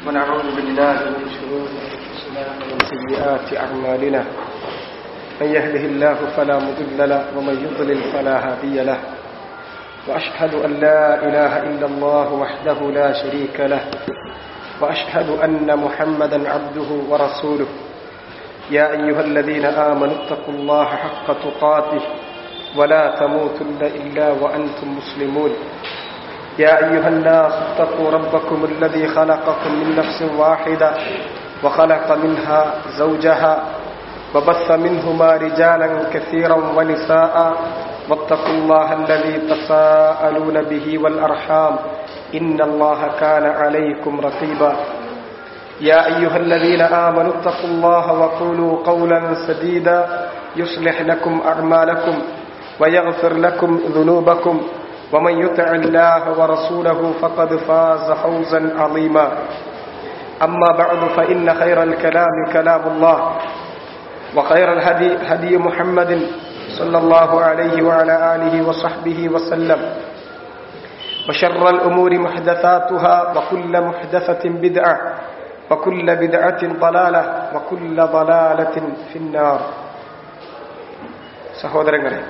ونعوذ بالله من شرور انفسنا ومن سيئات اعمالنا من يهده الله فلا مضل له ومن يضلل فلا هادي له واشهد ان لا اله الا الله وحده لا شريك له واشهد ان محمدا عبده ورسوله يا ايها الذين امنوا اتقوا الله حق تقاته ولا تموتن الا وانتم مسلمون يا أيها الناس اتقوا ربكم الذي خلقكم من نفس واحدة وخلق منها زوجها وبث منهما رجالا كثيرا ونساء واتقوا الله الذي تساءلون به والأرحام إن الله كان عليكم رقيبا يا أيها الذين آمنوا اتقوا الله وقولوا قولا سديدا يصلح لكم أعمالكم ويغفر لكم ذنوبكم ومن يطع الله ورسوله فقد فاز فوزا عظيما أما بعد فإن خير الكلام كلام الله وخير الهدي هدي محمد صلى الله عليه وعلى آله وصحبه وسلم وشر الأمور محدثاتها وكل محدثة بدعة وكل بدعة ضلالة وكل ضلالة في النار സഹോദരങ്ങളെ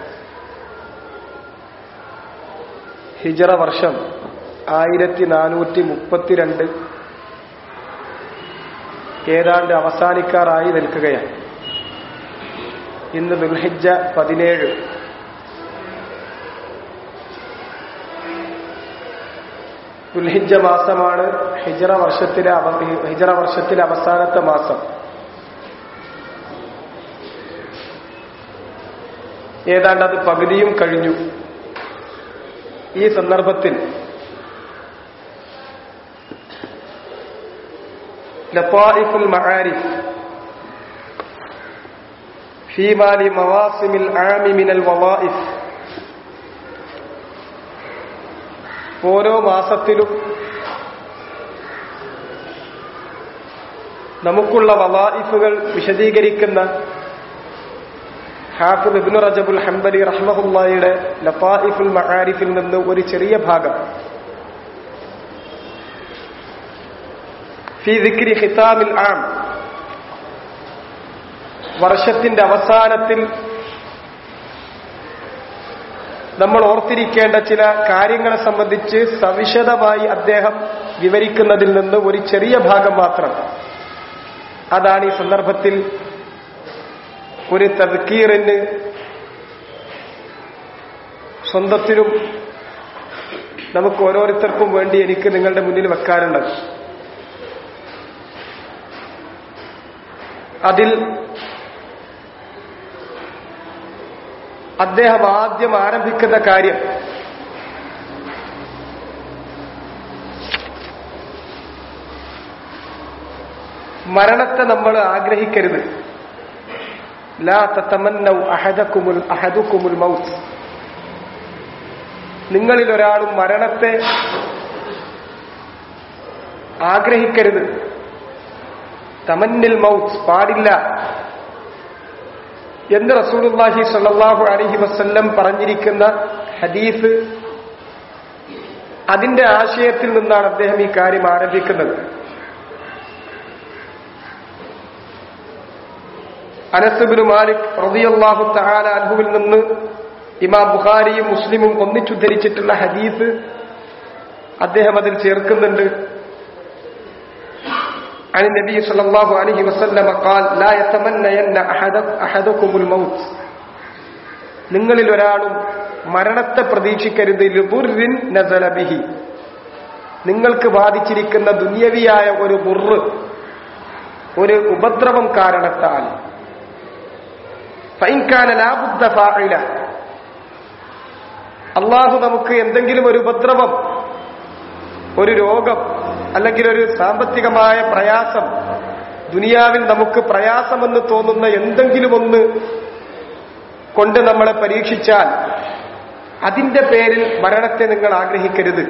ഹിജറ വർഷം ആയിരത്തി നാനൂറ്റി മുപ്പത്തിരണ്ട് ഏതാണ്ട് അവസാനിക്കാറായി നിൽക്കുകയാണ് ഇന്ന് ദുൽഹിജ പതിനേഴ് ദുൽഹിജ മാസമാണ് ഹിജറ വർഷത്തിലെ ഹിജറ വർഷത്തിലെ അവസാനത്തെ മാസം ഏതാണ്ട് അത് പകുതിയും കഴിഞ്ഞു ഈ സന്ദർഭത്തിൽ ലത്തായിഫുൽ മആരിഫ് فيما لمواسم العام من الوظائف ഓരോ മാസത്തിലും നമുക്കുള്ള വലായിഫുകൾ വിശദീകരിക്കുന്ന ഹാഫിദ് ഇബ്നു റജബുൽ ഹംബലി റഹ്മഹുല്ലായുടെ ലത്തായിഫുൽ മആരിഫിൽ നിന്ന് ഒരു ചെറിയ ഭാഗം ഫി ദിക്രി ഖിതാമിൽ ആം വർഷത്തിന്റെ അവസാനത്തിൽ നമ്മൾ ഓർത്തിരിക്കേണ്ട ചില കാര്യങ്ങളെ സംബന്ധിച്ച് സവിശദമായി അദ്ദേഹം വിവരിക്കുന്നതിൽ നിന്ന് ഒരു ചെറിയ ഭാഗം മാത്രം അതാണ് ഈ സന്ദർഭത്തിൽ ഒരു തദ്ക്കീറിന് സ്വന്തത്തിനും നമുക്ക് ഓരോരുത്തർക്കും വേണ്ടി എനിക്ക് നിങ്ങളുടെ മുന്നിൽ വെക്കാനുള്ളത് അതിൽ അദ്ദേഹം ആദ്യം ആരംഭിക്കുന്ന കാര്യം മരണത്തെ നമ്മൾ ആഗ്രഹിക്കരുത് ലാ തത്തമന്നൗ അഹദക്കുമുൽ അഹദുക്കുമുൽ മൗത്ത് നിങ്ങളിൽ ഒരാളും മരണത്തെ ആഗ്രഹിക്കരുത് തമന്നിൽ മൗത്ത് പാടില്ല എന്ന് റസൂലുല്ലാഹി സല്ലാഹു അലഹി വസ്ല്ലം പറഞ്ഞിരിക്കുന്ന ഹദീസ് അതിന്റെ ആശയത്തിൽ നിന്നാണ് അദ്ദേഹം ഈ കാര്യം ആരംഭിക്കുന്നത് അനസുബിന് മാലിക് റതിയല്ലാഹു തഹാല അൻഹുവിൽ നിന്ന് ഇമാം ബുഖാരിയും മുസ്ലിമും ഒന്നിച്ചുദ്ധരിച്ചിട്ടുള്ള ഹദീസ് അദ്ദേഹം അതിൽ ചേർക്കുന്നുണ്ട് عن النبي صلى الله عليه وسلم قال لا يتمنين أحدكم الموت നിങ്ങളിൽ ഒരാളും മരണത്തെ പ്രതീക്ഷിക്കരുത് ലുബുറിൻ നസലബിഹി നിങ്ങൾക്ക് ബാധിച്ചിരിക്കുന്ന ദുന്യവിയായ ഒരു ബുറ് ഒരു ഉപദ്രവം കാരണത്താൽ ഫൈൻകാന ലാബുദ്ധ ഫാഇല അള്ളാഹു നമുക്ക് എന്തെങ്കിലും ഒരു ഉപദ്രവം ഒരു രോഗം അല്ലെങ്കിൽ ഒരു സാമ്പത്തികമായ പ്രയാസം ദുനിയാവിൽ നമുക്ക് പ്രയാസമെന്ന് തോന്നുന്ന എന്തെങ്കിലും ഒന്ന് കൊണ്ട് നമ്മളെ പരീക്ഷിച്ചാൽ അതിന്റെ പേരിൽ മരണത്തെ നിങ്ങൾ ആഗ്രഹിക്കരുത്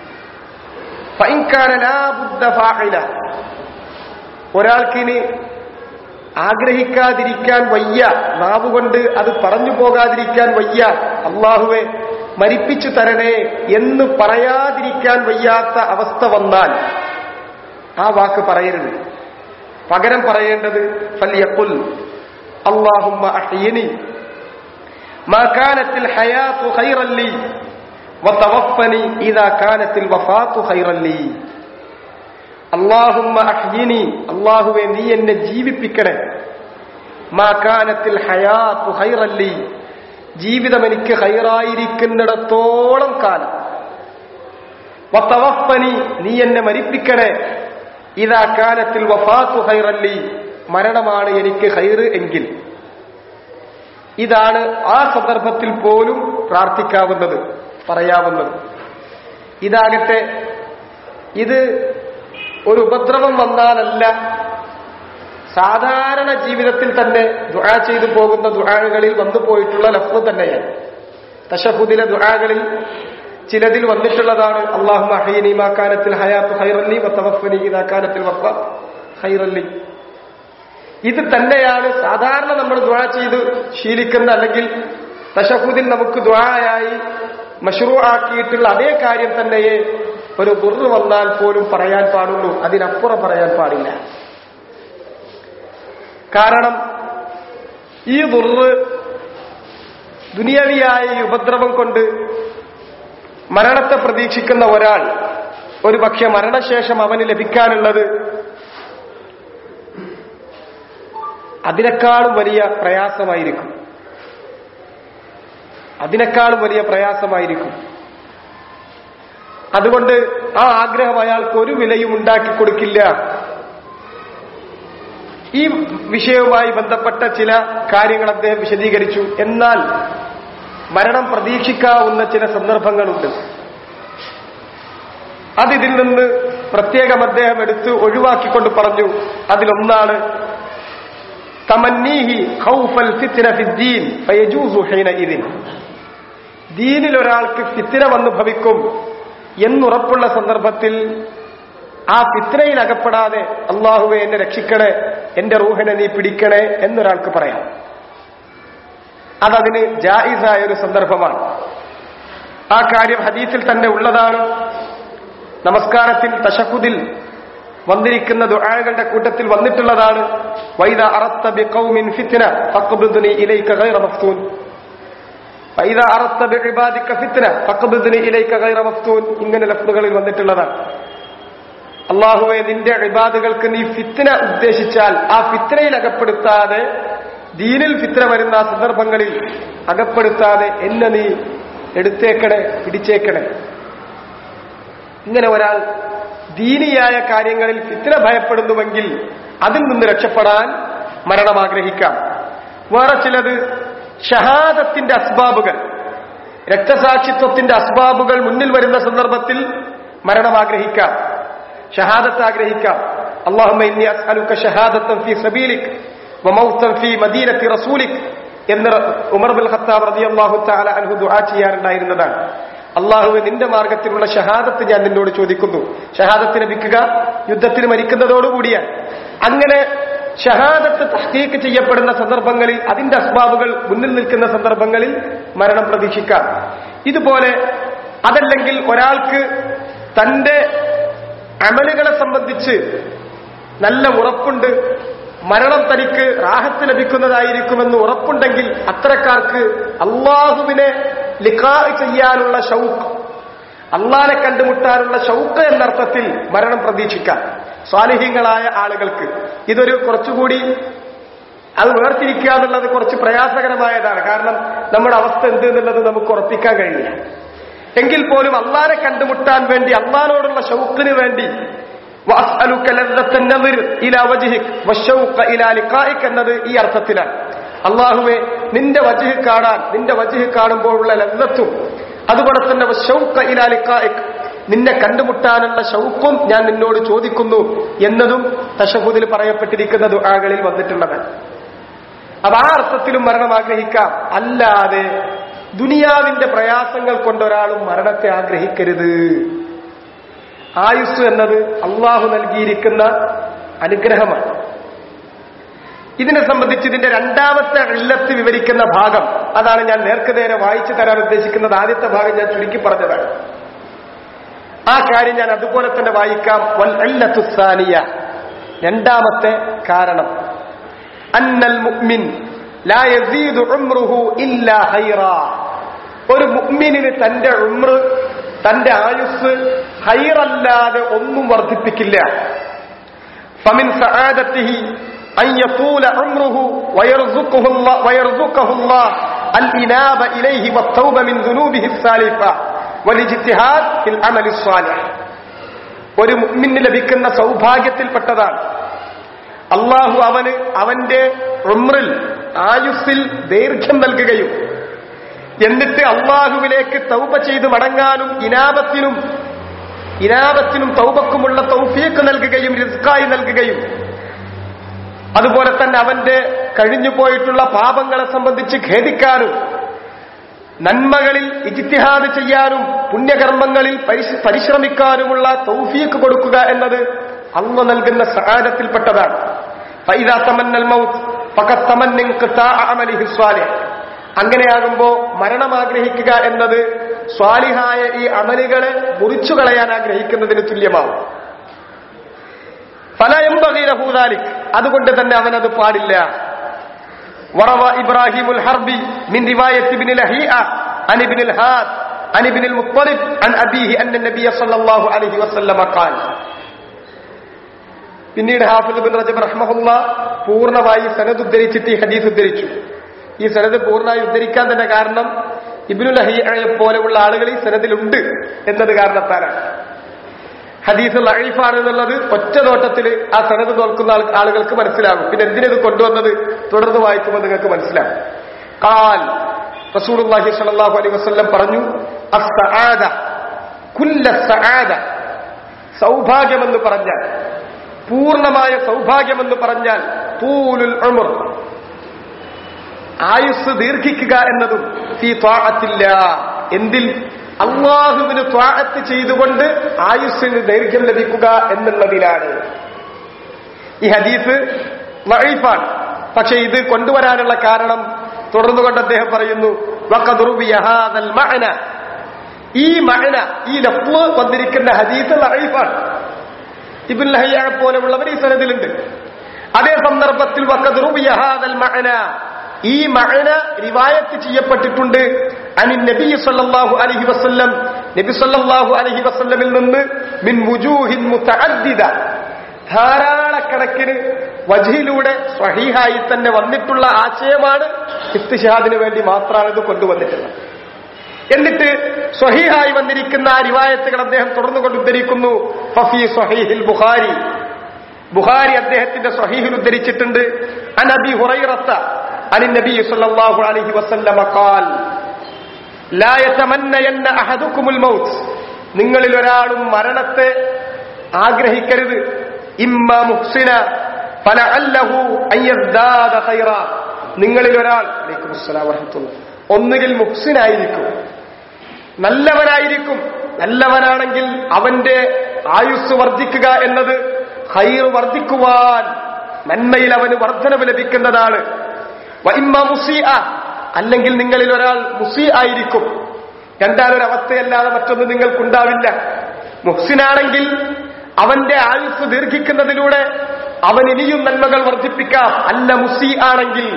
ഒരാൾക്കിനി ആഗ്രഹിക്കാതിരിക്കാൻ വയ്യ നാവുകൊണ്ട് അത് പറഞ്ഞു പോകാതിരിക്കാൻ വയ്യ അള്ളാഹുവെ മരിപ്പിച്ചു തരണേ എന്ന് പറയാതിരിക്കാൻ വയ്യാത്ത അവസ്ഥ വന്നാൽ ആ വാക്ക് പറയരുത് പകരം പറയേണ്ടത് ഫല്യഖുൽ അല്ലാഹുമ്മ അഹ്യിനി മാ കാനത്തിൽ ഹയാത്തു ഖൈറൻ ലീ വതവഫനി ഇദാ കാനത്തിൽ വഫാത്തു ഖൈറൻ ലീ അല്ലാഹുമ്മ അഹ്യിനി അല്ലാഹുവേ നീ എന്നെ ജീവിപ്പിക്കണേ മാ കാനത്തിൽ ഹയാത്തു ഖൈറൻ ലീ ജീവിതം എനിക്ക് ഹൈറായിരിക്കുന്നിടത്തോളം കാലം വത്തവഫനി നീ എന്നെ മരിപ്പിക്കണേ ഇതാ കാലത്തിൽ വഫാത്തു ഹൈറല്ലി മരണമാണ് എനിക്ക് ഹൈറ് എങ്കിൽ ഇതാണ് ആ സന്ദർഭത്തിൽ പോലും പ്രാർത്ഥിക്കാവുന്നത് പറയാവുന്നത് ഇതാകട്ടെ ഇത് ഒരു ഉപദ്രവം വന്നാലല്ല സാധാരണ ജീവിതത്തിൽ തന്നെ ദുആ ചെയ്തു പോകുന്ന ദുആകളിൽ വന്നു പോയിട്ടുള്ള ലഫ്ല് തന്നെയാണ് തഷഹുദിലെ ദുആകളിൽ ചിലതിൽ വന്നിട്ടുള്ളതാണ് അള്ളാഹു അഹീനിമാക്കാനത്തിൽ ഹയാത്ത് ഹൈറല്ലി വത്തവഫനി ഇതാക്കാനത്തിൽ വഫ ഹൈറല്ലി ഇത് തന്നെയാണ് സാധാരണ നമ്മൾ ദ്വാ ചെയ്ത് ശീലിക്കുന്ന അല്ലെങ്കിൽ തഷഹുദിൽ നമുക്ക് ദ്വായായി മഷ്റൂ ആക്കിയിട്ടുള്ള അതേ കാര്യം തന്നെയേ ഒരു ദുർറ് വന്നാൽ പോലും പറയാൻ പാടുള്ളൂ അതിനപ്പുറം പറയാൻ പാടില്ല കാരണം ഈ ദുർറ് ദുനിയവിയായ ഈ ഉപദ്രവം കൊണ്ട് മരണത്തെ പ്രതീക്ഷിക്കുന്ന ഒരാൾ ഒരു പക്ഷെ മരണശേഷം അവന് ലഭിക്കാനുള്ളത് അതിനേക്കാളും വലിയ പ്രയാസമായിരിക്കും അതിനേക്കാളും വലിയ പ്രയാസമായിരിക്കും അതുകൊണ്ട് ആ ആഗ്രഹം അയാൾക്ക് ഒരു വിലയും ഉണ്ടാക്കി കൊടുക്കില്ല ഈ വിഷയവുമായി ബന്ധപ്പെട്ട ചില കാര്യങ്ങൾ അദ്ദേഹം വിശദീകരിച്ചു എന്നാൽ മരണം പ്രതീക്ഷിക്കാവുന്ന ചില സന്ദർഭങ്ങളുണ്ട് അതിതിൽ നിന്ന് പ്രത്യേകം അദ്ദേഹം എടുത്ത് ഒഴിവാക്കിക്കൊണ്ട് പറഞ്ഞു അതിലൊന്നാണ് തമന്നീഹി ഖൗഫൽ ഫിത്ന ഫിദ്ദീൻ ഫയജൂസു ഹീനഇദിൻ ദീനിൽ ഒരാൾക്ക് ഫിത്തിന വന്നു ഭവിക്കും എന്നുറപ്പുള്ള സന്ദർഭത്തിൽ ആ ഫിത്തിനയിൽ അകപ്പെടാതെ അള്ളാഹുവെ എന്നെ രക്ഷിക്കണേ എന്റെ റൂഹിനെ നീ പിടിക്കണേ എന്നൊരാൾക്ക് പറയാം അതതിന് ജായിസായ ഒരു സന്ദർഭമാണ് ആ കാര്യം ഹദീസിൽ തന്നെ ഉള്ളതാണ് നമസ്കാരത്തിൽ തശഹുദിൽ വന്നിരിക്കുന്ന ദുആകളുടെ കൂട്ടത്തിൽ വന്നിട്ടുള്ളതാണ് വൈദ അറത്ത ബിഖൗമിൻ ഫിത്ന ഫഖ്ബിദ്നി ഇലൈക ഗൈറ മഫ്തൂൻ വൈദ അറത്ത ബിഇബാദിക ഫിത്ന ഫഖ്ബിദ്നി ഇലൈക ഗൈറ മഫ്തൂൻ ഇങ്ങനെ ലഫ്ലുകളിൽ വന്നിട്ടുള്ളതാണ് അള്ളാഹുവെ നിന്റെ ഇബാദുകൾക്ക് നീ ഫിത്ന ഉദ്ദേശിച്ചാൽ ആ ഫിത്നയിൽ അകപ്പെടുത്താതെ ദീനിൽ ഫിത്ര വരുന്ന സന്ദർഭങ്ങളിൽ അകപ്പെടുത്താതെ എന്നെ നീ എടുത്തേക്കണേ പിടിച്ചേക്കണേ ഇങ്ങനെ ഒരാൾ ദീനിയായ കാര്യങ്ങളിൽ ഫിത്ര ഭയപ്പെടുന്നുവെങ്കിൽ അതിൽ നിന്ന് രക്ഷപ്പെടാൻ മരണം ആഗ്രഹിക്കാം വേറെ ചിലത് ഷഹാദത്തിന്റെ അസ്ബാബുകൾ രക്തസാക്ഷിത്വത്തിന്റെ അസ്ബാബുകൾ മുന്നിൽ വരുന്ന സന്ദർഭത്തിൽ മരണം ആഗ്രഹിക്കാം ഷഹാദത്ത് ആഗ്രഹിക്കാം അള്ളാഹുമ്മ ഇന്നി അസ്അലുക ഷഹാദത്തൻ ഫീ സബീലിക് വമൗത്തൻ ഫീ മദീനത്തി റസൂലിക് എന്ന് ഉമർ ബിൻ ഖത്താബ് റളിയല്ലാഹു തആല അൻഹു ദുആ ചെയ്യാറുണ്ടായിരുന്നതാണ് അള്ളാഹുവെ നിന്റെ മാർഗത്തിലുള്ള ഷഹാദത്ത് ഞാൻ നിന്നോട് ചോദിക്കുന്നു ഷഹാദത്ത് ലഭിക്കുക യുദ്ധത്തിന് മരിക്കുന്നതോടുകൂടിയാണ് അങ്ങനെ ഷഹാദത്ത് തഹ്കീക്ക് ചെയ്യപ്പെടുന്ന സന്ദർഭങ്ങളിൽ അതിന്റെ അസ്ബാബുകൾ മുന്നിൽ നിൽക്കുന്ന സന്ദർഭങ്ങളിൽ മരണം പ്രതീക്ഷിക്കാം ഇതുപോലെ അതല്ലെങ്കിൽ ഒരാൾക്ക് തന്റെ അമലുകളെ സംബന്ധിച്ച് നല്ല ഉറപ്പുണ്ട് മരണം തനിക്ക് റാഹത്ത് ലഭിക്കുന്നതായിരിക്കുമെന്ന് ഉറപ്പുണ്ടെങ്കിൽ അത്തരക്കാർക്ക് അള്ളാഹുവിനെ ലിഖാ ചെയ്യാനുള്ള ഷൗക്ക് അള്ളാനെ കണ്ടുമുട്ടാനുള്ള ഷൗക്ക് എന്നർത്ഥത്തിൽ മരണം പ്രതീക്ഷിക്കാം സ്വാലിഹ്യങ്ങളായ ആളുകൾക്ക് ഇതൊരു കുറച്ചുകൂടി അത് വേർതിരിക്കുക എന്നുള്ളത് കുറച്ച് പ്രയാസകരമായതാണ് കാരണം നമ്മുടെ അവസ്ഥ എന്ത് എന്നുള്ളത് നമുക്ക് ഉറപ്പിക്കാൻ കഴിയില്ല എങ്കിൽ പോലും അള്ളാനെ കണ്ടുമുട്ടാൻ വേണ്ടി അള്ളാനോടുള്ള ഷൗക്കിന് വേണ്ടി എന്നത് ഈ അർത്ഥത്തിലാണ് അള്ളാഹുവെ നിന്റെ വജുഹ് കാണാൻ നിന്റെ വജുഹ് കാണുമ്പോഴുള്ള ലദ്ദത്തും അതുപോലെ തന്നെ ഷൗക്ക ഇലാലിക്കായിക് നിന്നെ കണ്ടുമുട്ടാനുള്ള ഷൗക്കും ഞാൻ നിന്നോട് ചോദിക്കുന്നു എന്നതും തഷഹുദിൽ പറയപ്പെട്ടിരിക്കുന്ന ദുആകളിൽ വന്നിട്ടുള്ളതാണ് അപ്പൊ ആ അർത്ഥത്തിലും മരണം ആഗ്രഹിക്കാം അല്ലാതെ ദുനിയാവിന്റെ പ്രയാസങ്ങൾ കൊണ്ടൊരാളും മരണത്തെ ആഗ്രഹിക്കരുത് ആയുസ് എന്നത് അള്ളാഹു നൽകിയിരിക്കുന്ന അനുഗ്രഹമാണ് ഇതിനെ സംബന്ധിച്ച് ഇതിന്റെ രണ്ടാമത്തെ ഇല്ലത്ത് വിവരിക്കുന്ന ഭാഗം അതാണ് ഞാൻ നേർക്കുനേരെ വായിച്ചു തരാൻ ഉദ്ദേശിക്കുന്നത് ആദ്യത്തെ ഭാഗം ഞാൻ ചുരുക്കി പറഞ്ഞതാണ് ആ കാര്യം ഞാൻ അതുപോലെ തന്നെ വായിക്കാം വൽ ഇല്ലത്തു സാനിയ രണ്ടാമത്തെ കാരണം അന്നൽ മുഅ്മിൻ ലാ യസീദു ഉംറുഹു ഇല്ലാ ഹൈറാ ഒരു മുഅ്മിനിന് തന്റെ ഉംർ തന്റെ ആയുസ് ഹൈറല്ലാതെ ഒന്നും വർദ്ധിപ്പിക്കില്ല فمن سعادته أن يطول عمره ويرزقه الله, ويرزقه الله الإنابة إليه والتوبة من ذنوبه السالفة والاجتهاد في العمل الصالح ഒരു മുഅ്മിന് ലഭിക്കുന്ന സൗഭാഗ്യത്തിൽപ്പെട്ടതാണ് അള്ളാഹു അവന് അവന്റെ ഉമ്രിൽ ആയുസ്സിൽ ദൈർഘ്യം നൽകുകയും എന്നിട്ട് അള്ളാഹുവിലേക്ക് തൗബ ചെയ്ത് മടങ്ങാനും ഇനാപത്തിനും ഇനാപത്തിനും തൗബക്കുമുള്ള തൗഫീക്ക് നൽകുകയും റിസ്കായി നൽകുകയും അതുപോലെ തന്നെ അവന്റെ കഴിഞ്ഞു പോയിട്ടുള്ള പാപങ്ങളെ സംബന്ധിച്ച് ഖേദിക്കാനും നന്മകളിൽ ഇജിത്തിഹാദ് ചെയ്യാനും പുണ്യകർമ്മങ്ങളിൽ പരിശ്- പരിശ്രമിക്കാനുമുള്ള തൗഫീക്ക് കൊടുക്കുക എന്നത് അന്ന് നൽകുന്ന സഹായത്തിൽപ്പെട്ടതാണ് ഫൈദാ തമന്നൽ മൗത്ത് ഫഖദ് തമന്ന ഇൻഖിതാഅ അമലിഹി സ്വാലിഹ്. അങ്ങനെയാകുമ്പോ മരണം ആഗ്രഹിക്കുക എന്നത് സ്വാലിഹായ ഈ അമലുകളെ മുറിച്ചു കളയാൻ ആഗ്രഹിക്കുന്നതിന് തുല്യമാവും ഫലയം ബഹീരഹൂദാലിക് അതുകൊണ്ട് തന്നെ അവനത് പാടില്ല وروى إبراهيم الحربي من رواية ابن لهيئة عن ابن الهاد عن ابن المطلب عن أبيه أن النبي صلى الله عليه وسلم قال പിന്നീട് ഹാഫിദ് ബിൻ റജബ് റഹ്മഹുല്ല പൂർണ്ണമായി സനദ് ഉദ്ധരിച്ചിട്ട് ഈ ഹദീസ് ഉദ്ധരിച്ചു ഈ സനദ് പൂർണ്ണമായി ഉദ്ധരിക്കാൻ തന്നെ കാരണം ഇബ്നു ലഹിയെ പോലെയുള്ള ആളുകൾ ഈ സനദിലുണ്ട് എന്നത് കാരണത്താലാണ് ഹദീസ് ലൈഫാണ് എന്നുള്ളത് ഒറ്റ നോട്ടത്തിൽ ആ സനത് നോക്കുന്ന ആൾ- ആളുകൾക്ക് മനസ്സിലാകും പിന്നെ എന്തിനത് കൊണ്ടുവന്നത് തുടർന്ന് വായിക്കുമ്പോൾ നിങ്ങൾക്ക് മനസ്സിലാകും കാൽ റസൂലുള്ളാഹി സ്വല്ലല്ലാഹു അലൈഹി വസല്ലം പറഞ്ഞു അസ്സആദ കുല്ല സആദ സൗഭാഗ്യമെന്ന് പറഞ്ഞാൽ പൂർണ്ണമായ സൗഭാഗ്യമെന്ന് പറഞ്ഞാൽ തൂലുൽ ഉമർ ആയുസ് ദീർഘിക്കുക എന്നതും ഫീ ത്വാഅത്തില്ല എന്തിൽ അള്ളാഹുവിന് ത്വാഅത്ത് ചെയ്തുകൊണ്ട് ആയുസ്സിന് ദൈർഘ്യം ലഭിക്കുക എന്നുള്ളതിലാണ് ഈ ഹദീസ് ലഈഫാണ് പക്ഷെ ഇത് കൊണ്ടുവരാനുള്ള കാരണം തുടർന്നുകൊണ്ട് അദ്ദേഹം പറയുന്നു വഖദ് റുവിയ ഹാദൽ മഅന ഈ മഅന ഈ ലഫ്ള് വന്നിരിക്കുന്ന ഹദീസ് ലഈഫാണ് ഇബ്ൻ ലഹിയ പോലെയുള്ളവർ ഈ സനദിലുണ്ട് അതേ സന്ദർഭത്തിൽ വഖദ് റുവിയ ഹാദൽ മഅന ഈ മഅന റിവായത്ത് ചെയ്യപ്പെട്ടിട്ടുണ്ട് അനി നബി സല്ലല്ലാഹു അലൈഹി വസല്ലം നബി സല്ലല്ലാഹു അലൈഹി വസല്ലമിൽ നിന്ന് മിൻ വുജൂഹിൻ മുതഅദ്ദിദ ധാരാളക്കണക്കിന് വജിയിലൂടെ സ്വഹീഹായി തന്നെ വന്നിട്ടുള്ള ആശയമാണ് ഇസ്തിഷാദിന് വേണ്ടി മാത്രമാണ് ഇത് കൊണ്ടുവന്നിട്ടുള്ളത് എന്നിട്ട് സ്വഹീഹായി വന്നിരിക്കുന്ന ആ റിവായത്തുകൾ അദ്ദേഹം തുടർന്നുകൊണ്ട് ഉദ്ധരിക്കുന്നു ഫഫി സ്വഹീഹിൽ ബുഖാരി ബുഖാരി അദ്ദേഹത്തിന്റെ സ്വഹീഹിൽ ഉദ്ധരിച്ചിട്ടുണ്ട് അനബി ഹുറൈറത്ത അനി നബി സല്ലല്ലാഹു അലൈഹി വസല്ലമ ഖാൽ ലാ യതമന്നയന്ന അഹദുക്കുമുൽ മൗത്ത് നിങ്ങളിൽ ഒരാളും മരണത്തെ ആഗ്രഹിക്കരുത് ഇമ്മ മുഹ്സിന ഫലഅല്ലഹു അയ്യസ്ദാദ ഖൈറ നിങ്ങളിൽ ഒരാൾ അലൈക്കും അസ്സലാം വറഹ്മത്തുള്ളാഹി ഒന്നുകിൽ മുഹ്സിനായിരിക്കും നല്ലവനായിരിക്കും നല്ലവനാണെങ്കിൽ അവന്റെ ആയുസ് വർദ്ധിക്കുക എന്നത് ഹൈർ വർദ്ധിക്കുവാൻ നന്മയിൽ അവന് വർധനവ് ലഭിക്കുന്നതാണ് വഇമ്മ മുസീഅ അല്ലെങ്കിൽ നിങ്ങളിൽ ഒരാൾ മുസി ആയിരിക്കും രണ്ടാലൊരവസ്ഥയല്ലാതെ മറ്റൊന്നും നിങ്ങൾക്കുണ്ടാവില്ല മുഹ്സിനാണെങ്കിൽ അവന്റെ ആയുസ് ദീർഘിക്കുന്നതിലൂടെ അവൻ ഇനിയും നന്മകൾ വർദ്ധിപ്പിക്കാം അല്ല മുസി ആണെങ്കിൽ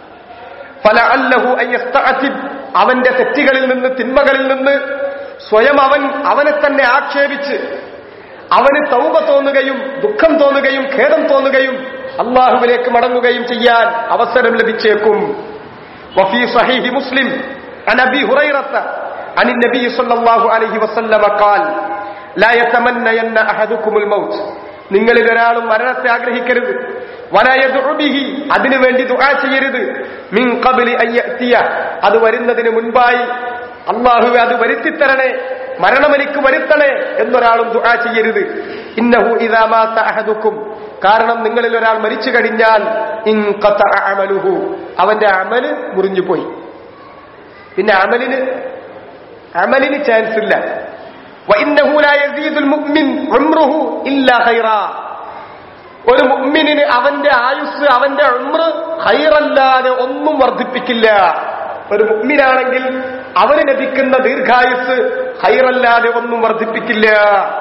ഫല അല്ലഹു അയ്യസ്തഅത്തിബ് അവന്റെ തെറ്റുകളിൽ നിന്ന് തിന്മകളിൽ നിന്ന് സ്വയം അവൻ അവനെ തന്നെ ആക്ഷേപിച്ച് അവന് തൗബ തോന്നുകയും ദുഃഖം തോന്നുകയും ഖേദം തോന്നുകയും അള്ളാഹുവിലേക്ക് മടങ്ങുകയും ചെയ്യാൻ അവസരം ലഭിച്ചേക്കും വഫീ സഹീഹി മുസ്ലിം عن ابي هريره عن النبي صلى الله عليه وسلم قال لا يتمنين احدكم الموت നിങ്ങളിൽ ഒരാളും മരണത്തെ ആഗ്രഹിക്കരുത് വനയദുബിഹി അതിനു വേണ്ടി ദുആ ചെയ്യരുത് മിൻ ഖബ്ലി അയ്യത്തിയ അത് വരുന്നതിന് മുൻപായി അള്ളാഹുവെ അത് വരുത്തിത്തരണേ മരണം എനിക്ക് വരുത്തണേ എന്നൊരാളും ദുആ ചെയ്യരുത് ഇന്നഹു ഇദാ മാത അഹദുക്കും കാരണം നിങ്ങളിൽ ഒരാൾ മരിച്ചു കഴിഞ്ഞാൽ ഇൻഖതഅ അമലുഹു അവന്റെ അമല് മുറിഞ്ഞുപോയി പിന്നെ അമലിന് അമലിന് ചാൻസ് ഇല്ല وإنه لا يزيد المؤمن عمره إلا خيرا ഒരു മുഅ്മിനിന് അവന്റെ ആയുസ് അവന്റെ ഉംറ് ഹൈറല്ലാതെ ഒന്നും വർദ്ധിപ്പിക്കില്ല ഒരു മുഗ്മിനാണെങ്കിൽ അവന് ലഭിക്കുന്ന ദീർഘായുസ് ഹൈറല്ലാതെ ഒന്നും വർദ്ധിപ്പിക്കില്ല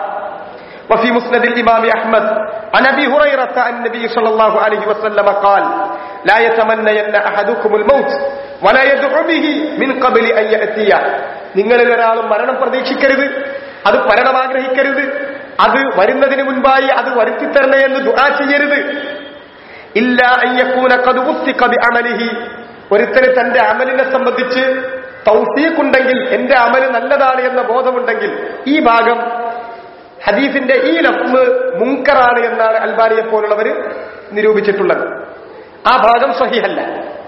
وفي مسند الإمام أحمد عن أبي هريرة عن النبي صلى الله عليه وسلم قال لا يتمنين أحدكم الموت ولا يدعو به من قبل أن يأتيه നിങ്ങളിൽ ഒരാളും മരണം പ്രതീക്ഷിക്കരുത് അത് മരണം ആഗ്രഹിക്കരുത് അത് വരുന്നതിന് മുൻപായി അത് വരുത്തിത്തരണേ എന്ന് ദുആ ചെയ്യരുത് ഇല്ല അയ്യക്കൂന കതുകുത്തി കതി അമലിഹി ഒരുത്തന് തന്റെ അമലിനെ സംബന്ധിച്ച് തൗഫീഖുണ്ടെങ്കിൽ എന്റെ അമല് നല്ലതാണ് എന്ന ബോധമുണ്ടെങ്കിൽ ഈ ഭാഗം ഹദീസിന്റെ ഈ ലഫ്മ് മുങ്കറാണ് എന്നാണ് അൽബാനിയെ പോലുള്ളവർ നിരൂപിച്ചിട്ടുള്ളത് ആ ഭാഗം സഹിഹല്ല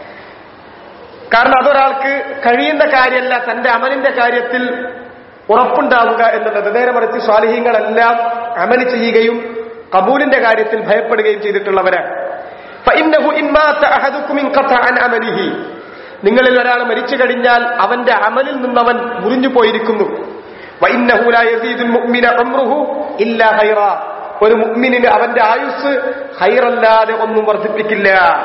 കാരണം അതൊരാൾക്ക് കഴിയുന്ന കാര്യമല്ല തന്റെ അമലിന്റെ കാര്യത്തിൽ ഉറപ്പുണ്ടാവുക എന്നുള്ളത് നേരെ മറിച്ച് സ്വാലിഹ്യങ്ങളെല്ലാം അമല് ചെയ്യുകയും കബൂലിന്റെ കാര്യത്തിൽ ഭയപ്പെടുകയും ചെയ്തിട്ടുള്ളവരാണ് فإنه إن مات أحدكم انقطع عن عمله നിങ്ങളിൽ ഒരാൾ മരിച്ചു കഴിഞ്ഞാൽ അവന്റെ അമലിൽ നിന്നവൻ മുറിഞ്ഞു പോയിരിക്കുന്നു وإنه لا يزيد المؤمن عمره إلا خيرا ഒരു മുഅ്മിനിന് അവന്റെ ആയുസ് ഹൈറല്ലാതെ ഒന്നും വർദ്ധിപ്പിക്കില്ല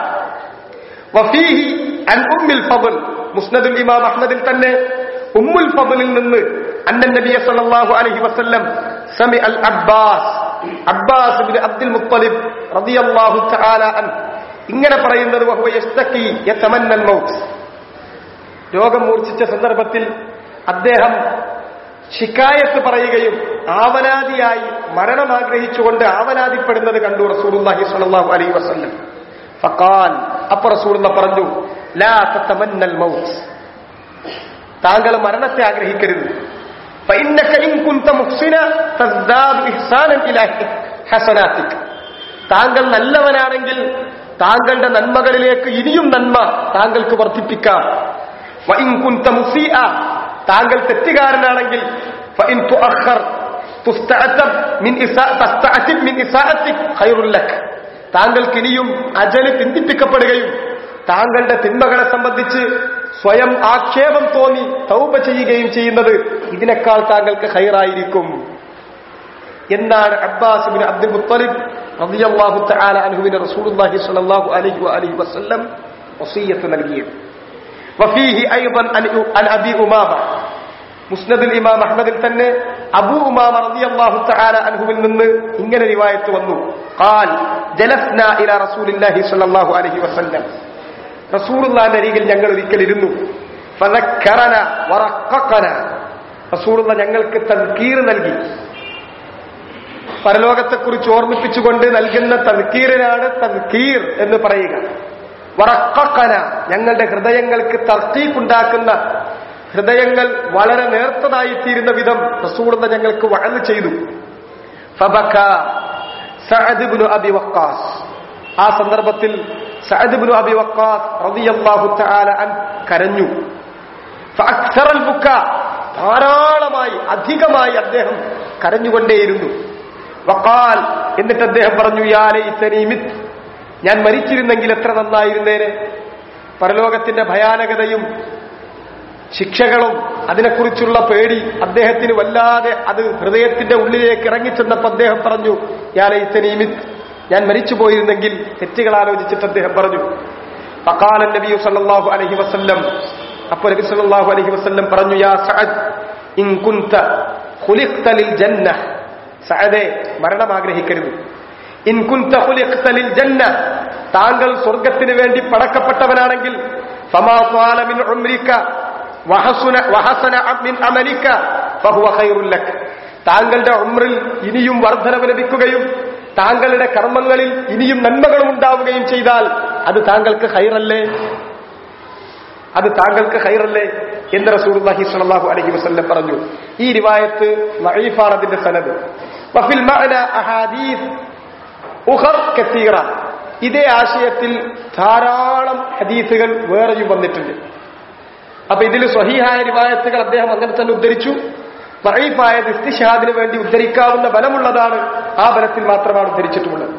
വഫീഹി അൻ ഉമ്മിൽ ഫضൽ മുസ്നദുൽ ഇമാം അഹ്മദിൽ തന്നെ ഉമ്മുൽ ഫضലിൽ നിന്ന് അന്നൻ നബിയ സല്ലല്ലാഹു അലൈഹി വസല്ലം സമി അൽ Abbas Abbas ibn Abdul Muttalib റളിയല്ലാഹു തആല അൻ ഇങ്ങനെ പറയുന്നത് വഹുവ യസ്തഖി യതമന്നൽ മൗത്ത് രോഗം മൂർച്ഛിച്ച സന്ദർഭത്തിൽ അദ്ദേഹം ശിക്കായത്ത് പറയുകയും ആവലാതിയായി മരണം ആഗ്രഹിച്ചുകൊണ്ട് ആവലാതിപ്പെടുന്നത് കണ്ടു റസൂലുള്ളാഹി സ്വല്ലല്ലാഹു അലൈഹി വസല്ലം ഫഖാൽ അപ്പൊ റസൂലുള്ള പറഞ്ഞു ലാ തതമന്നൽ മൗത്ത് താങ്കൾ മരണത്തെ ആഗ്രഹിക്കരുത് فإنك إن كنت محسنا تزداد إحسانا إلى حسناتك താങ്കൾ നല്ലവനാണെങ്കിൽ താങ്കളുടെ നന്മകളിലേക്ക് ഇനിയും നന്മ താങ്കൾക്ക് വർദ്ധിപ്പിക്കാം وإن كنت مسيئا താങ്കൾ തെറ്റുകാരനാണെങ്കിൽ فإن تؤخر تستعتب من إساء تستعتب من إساءتك خير لك താങ്കൾക്ക് ഇനിയും അജല് പിന്തിപ്പിക്കപ്പെടുകയും താങ്കളുടെ തിന്മകളെ സംബന്ധിച്ച് സ്വയം ആക്ഷേപം തോന്നി തൗപ ചെയ്യുകയും ചെയ്യുന്നത് ഇതിനേക്കാൾ താങ്കൾക്ക് ഹൈറായിരിക്കും എന്നാണ് അബ്ബാസ് ബിൻ അബ്ദുൽ മുത്തലിബ് റളിയല്ലാഹു തആല അൻഹുവിന് റസൂലുള്ളാഹി സ്വല്ലല്ലാഹു അലൈഹി വഅലിഹി വസല്ലം വസിയ്യത്ത് നൽകിയത് വഫീഹി അയ്ضا അൻ അബി ഉമാമ മുസ്നദുൽ ഇമാം അഹ്മദിൽ തന്നെ അബൂ ഉമാമ റളിയല്ലാഹു തആല അൻഹുവിൽ നിന്ന് ഇങ്ങനെ റിവായത്ത് വന്നു ഖാൽ ജലസ്നാ ഇലാ റസൂലില്ലാഹി സ്വല്ലല്ലാഹു അലൈഹി വസല്ലം റസൂലുള്ളാഹിന്റെ അരികിൽ ഞങ്ങൾ ഒരിക്കൽ ഇരുന്നു ഫദക്കറന വറഖഖന റസൂലുള്ള ഞങ്ങൾക്ക് തദ്കീർ നൽകി പരലോകത്തെക്കുറിച്ച് ഓർമ്മിപ്പിച്ചുകൊണ്ട് നൽകുന്ന തദ്കീറിനാണ് തദ്കീർ എന്ന് പറയുക വറക്കക്കന ഞങ്ങളുടെ ഹൃദയങ്ങൾക്ക് തർത്തീക്കുണ്ടാക്കുന്ന ഹൃദയങ്ങൾ വളരെ നേർത്തതായിത്തീരുന്ന വിധം റസൂളുന്ന ഞങ്ങൾക്ക് വഴന്നു ചെയ്തു ഫബക സഅദ്ബിനു അബി വക്കാസ് ആ സന്ദർഭത്തിൽ സഅദ്ബിനു അബി വക്കാസ് റളിയല്ലാഹു തആല അൻ കരഞ്ഞു ഫഅക്സറൽ ബുക്ക ധാരാളമായി അധികമായി അദ്ദേഹം കരഞ്ഞുകൊണ്ടേയിരുന്നു വക്കാൽ എന്നിട്ട് അദ്ദേഹം പറഞ്ഞു യാ ലൈതനി മിത് ഞാൻ മരിച്ചിരുന്നെങ്കിൽ എത്ര നന്നായിരുന്നേനെ പരലോകത്തിന്റെ ഭയാനകതയും ശിക്ഷകളും അതിനെക്കുറിച്ചുള്ള പേടി അദ്ദേഹത്തിന് വല്ലാതെ അത് ഹൃദയത്തിന്റെ ഉള്ളിലേക്ക് ഇറങ്ങിച്ചെന്നപ്പോ അദ്ദേഹം പറഞ്ഞു യാലൈത്തനീമിത് ഞാൻ മരിച്ചു പോയിരുന്നെങ്കിൽ തെറ്റുകൾ ആലോചിച്ചിട്ട് അദ്ദേഹം പറഞ്ഞു ഫഖാല നബി സല്ലല്ലാഹു അലൈഹി വസല്ലം അപ്പോൾ നബി സല്ലല്ലാഹു അലൈഹി വസല്ലം പറഞ്ഞു യാ സഅദ് ഇൻ കുൻത ഖുലിഖ്ത ലിൽ ജന്ന സഅദേ മരണം ആഗ്രഹിക്കരുത് ഇൻ കുൻത ഖുലിഖ്ത ലിൽ ജന്ന താങ്കൾ സ്വർഗത്തിന് വേണ്ടി പടക്കപ്പെട്ടവനാണെങ്കിൽ ഫമാ ത്വാല മിൻ ഉംരിക വഹസുന വഹസന മിൻ അമലിക ഫഹുവ ഖൈറുൽ ലക് താങ്കളുടെ ഉംറിൽ ഇനിയും വർധനവ് ലഭിക്കുകയും താങ്കളുടെ കർമ്മങ്ങളിൽ ഇനിയും നന്മകളും ഉണ്ടാവുകയും ചെയ്താൽ അത് താങ്കൾക്ക് ഹൈറല്ലേ അത് താങ്കൾക്ക് ഹൈറല്ലേ എന്ന് റസൂലുള്ളാഹി സ്വല്ലല്ലാഹു അലൈഹി വസല്ലം പറഞ്ഞു ഈ റിവായത്ത് ലഈഫാണ് അതിന്റെ സനദ് വഫിൽ മഅന അഹാദീസ് ഉഖർ കസീറ ഇതേ ആശയത്തിൽ ധാരാളം ഹദീസുകൾ വേറെയും വന്നിട്ടുണ്ട് അപ്പൊ ഇതിൽ സ്വഹീഹായ റിവായത്തുകൾ അദ്ദേഹം അങ്ങനെ തന്നെ ഉദ്ധരിച്ചു ലഈഫായത് ഇസ്തിഷാദിന് വേണ്ടി ഉദ്ധരിക്കാവുന്ന ബലമുള്ളതാണ് ആ ബലത്തിൽ മാത്രമാണ് ഉദ്ധരിച്ചിട്ടുള്ളത്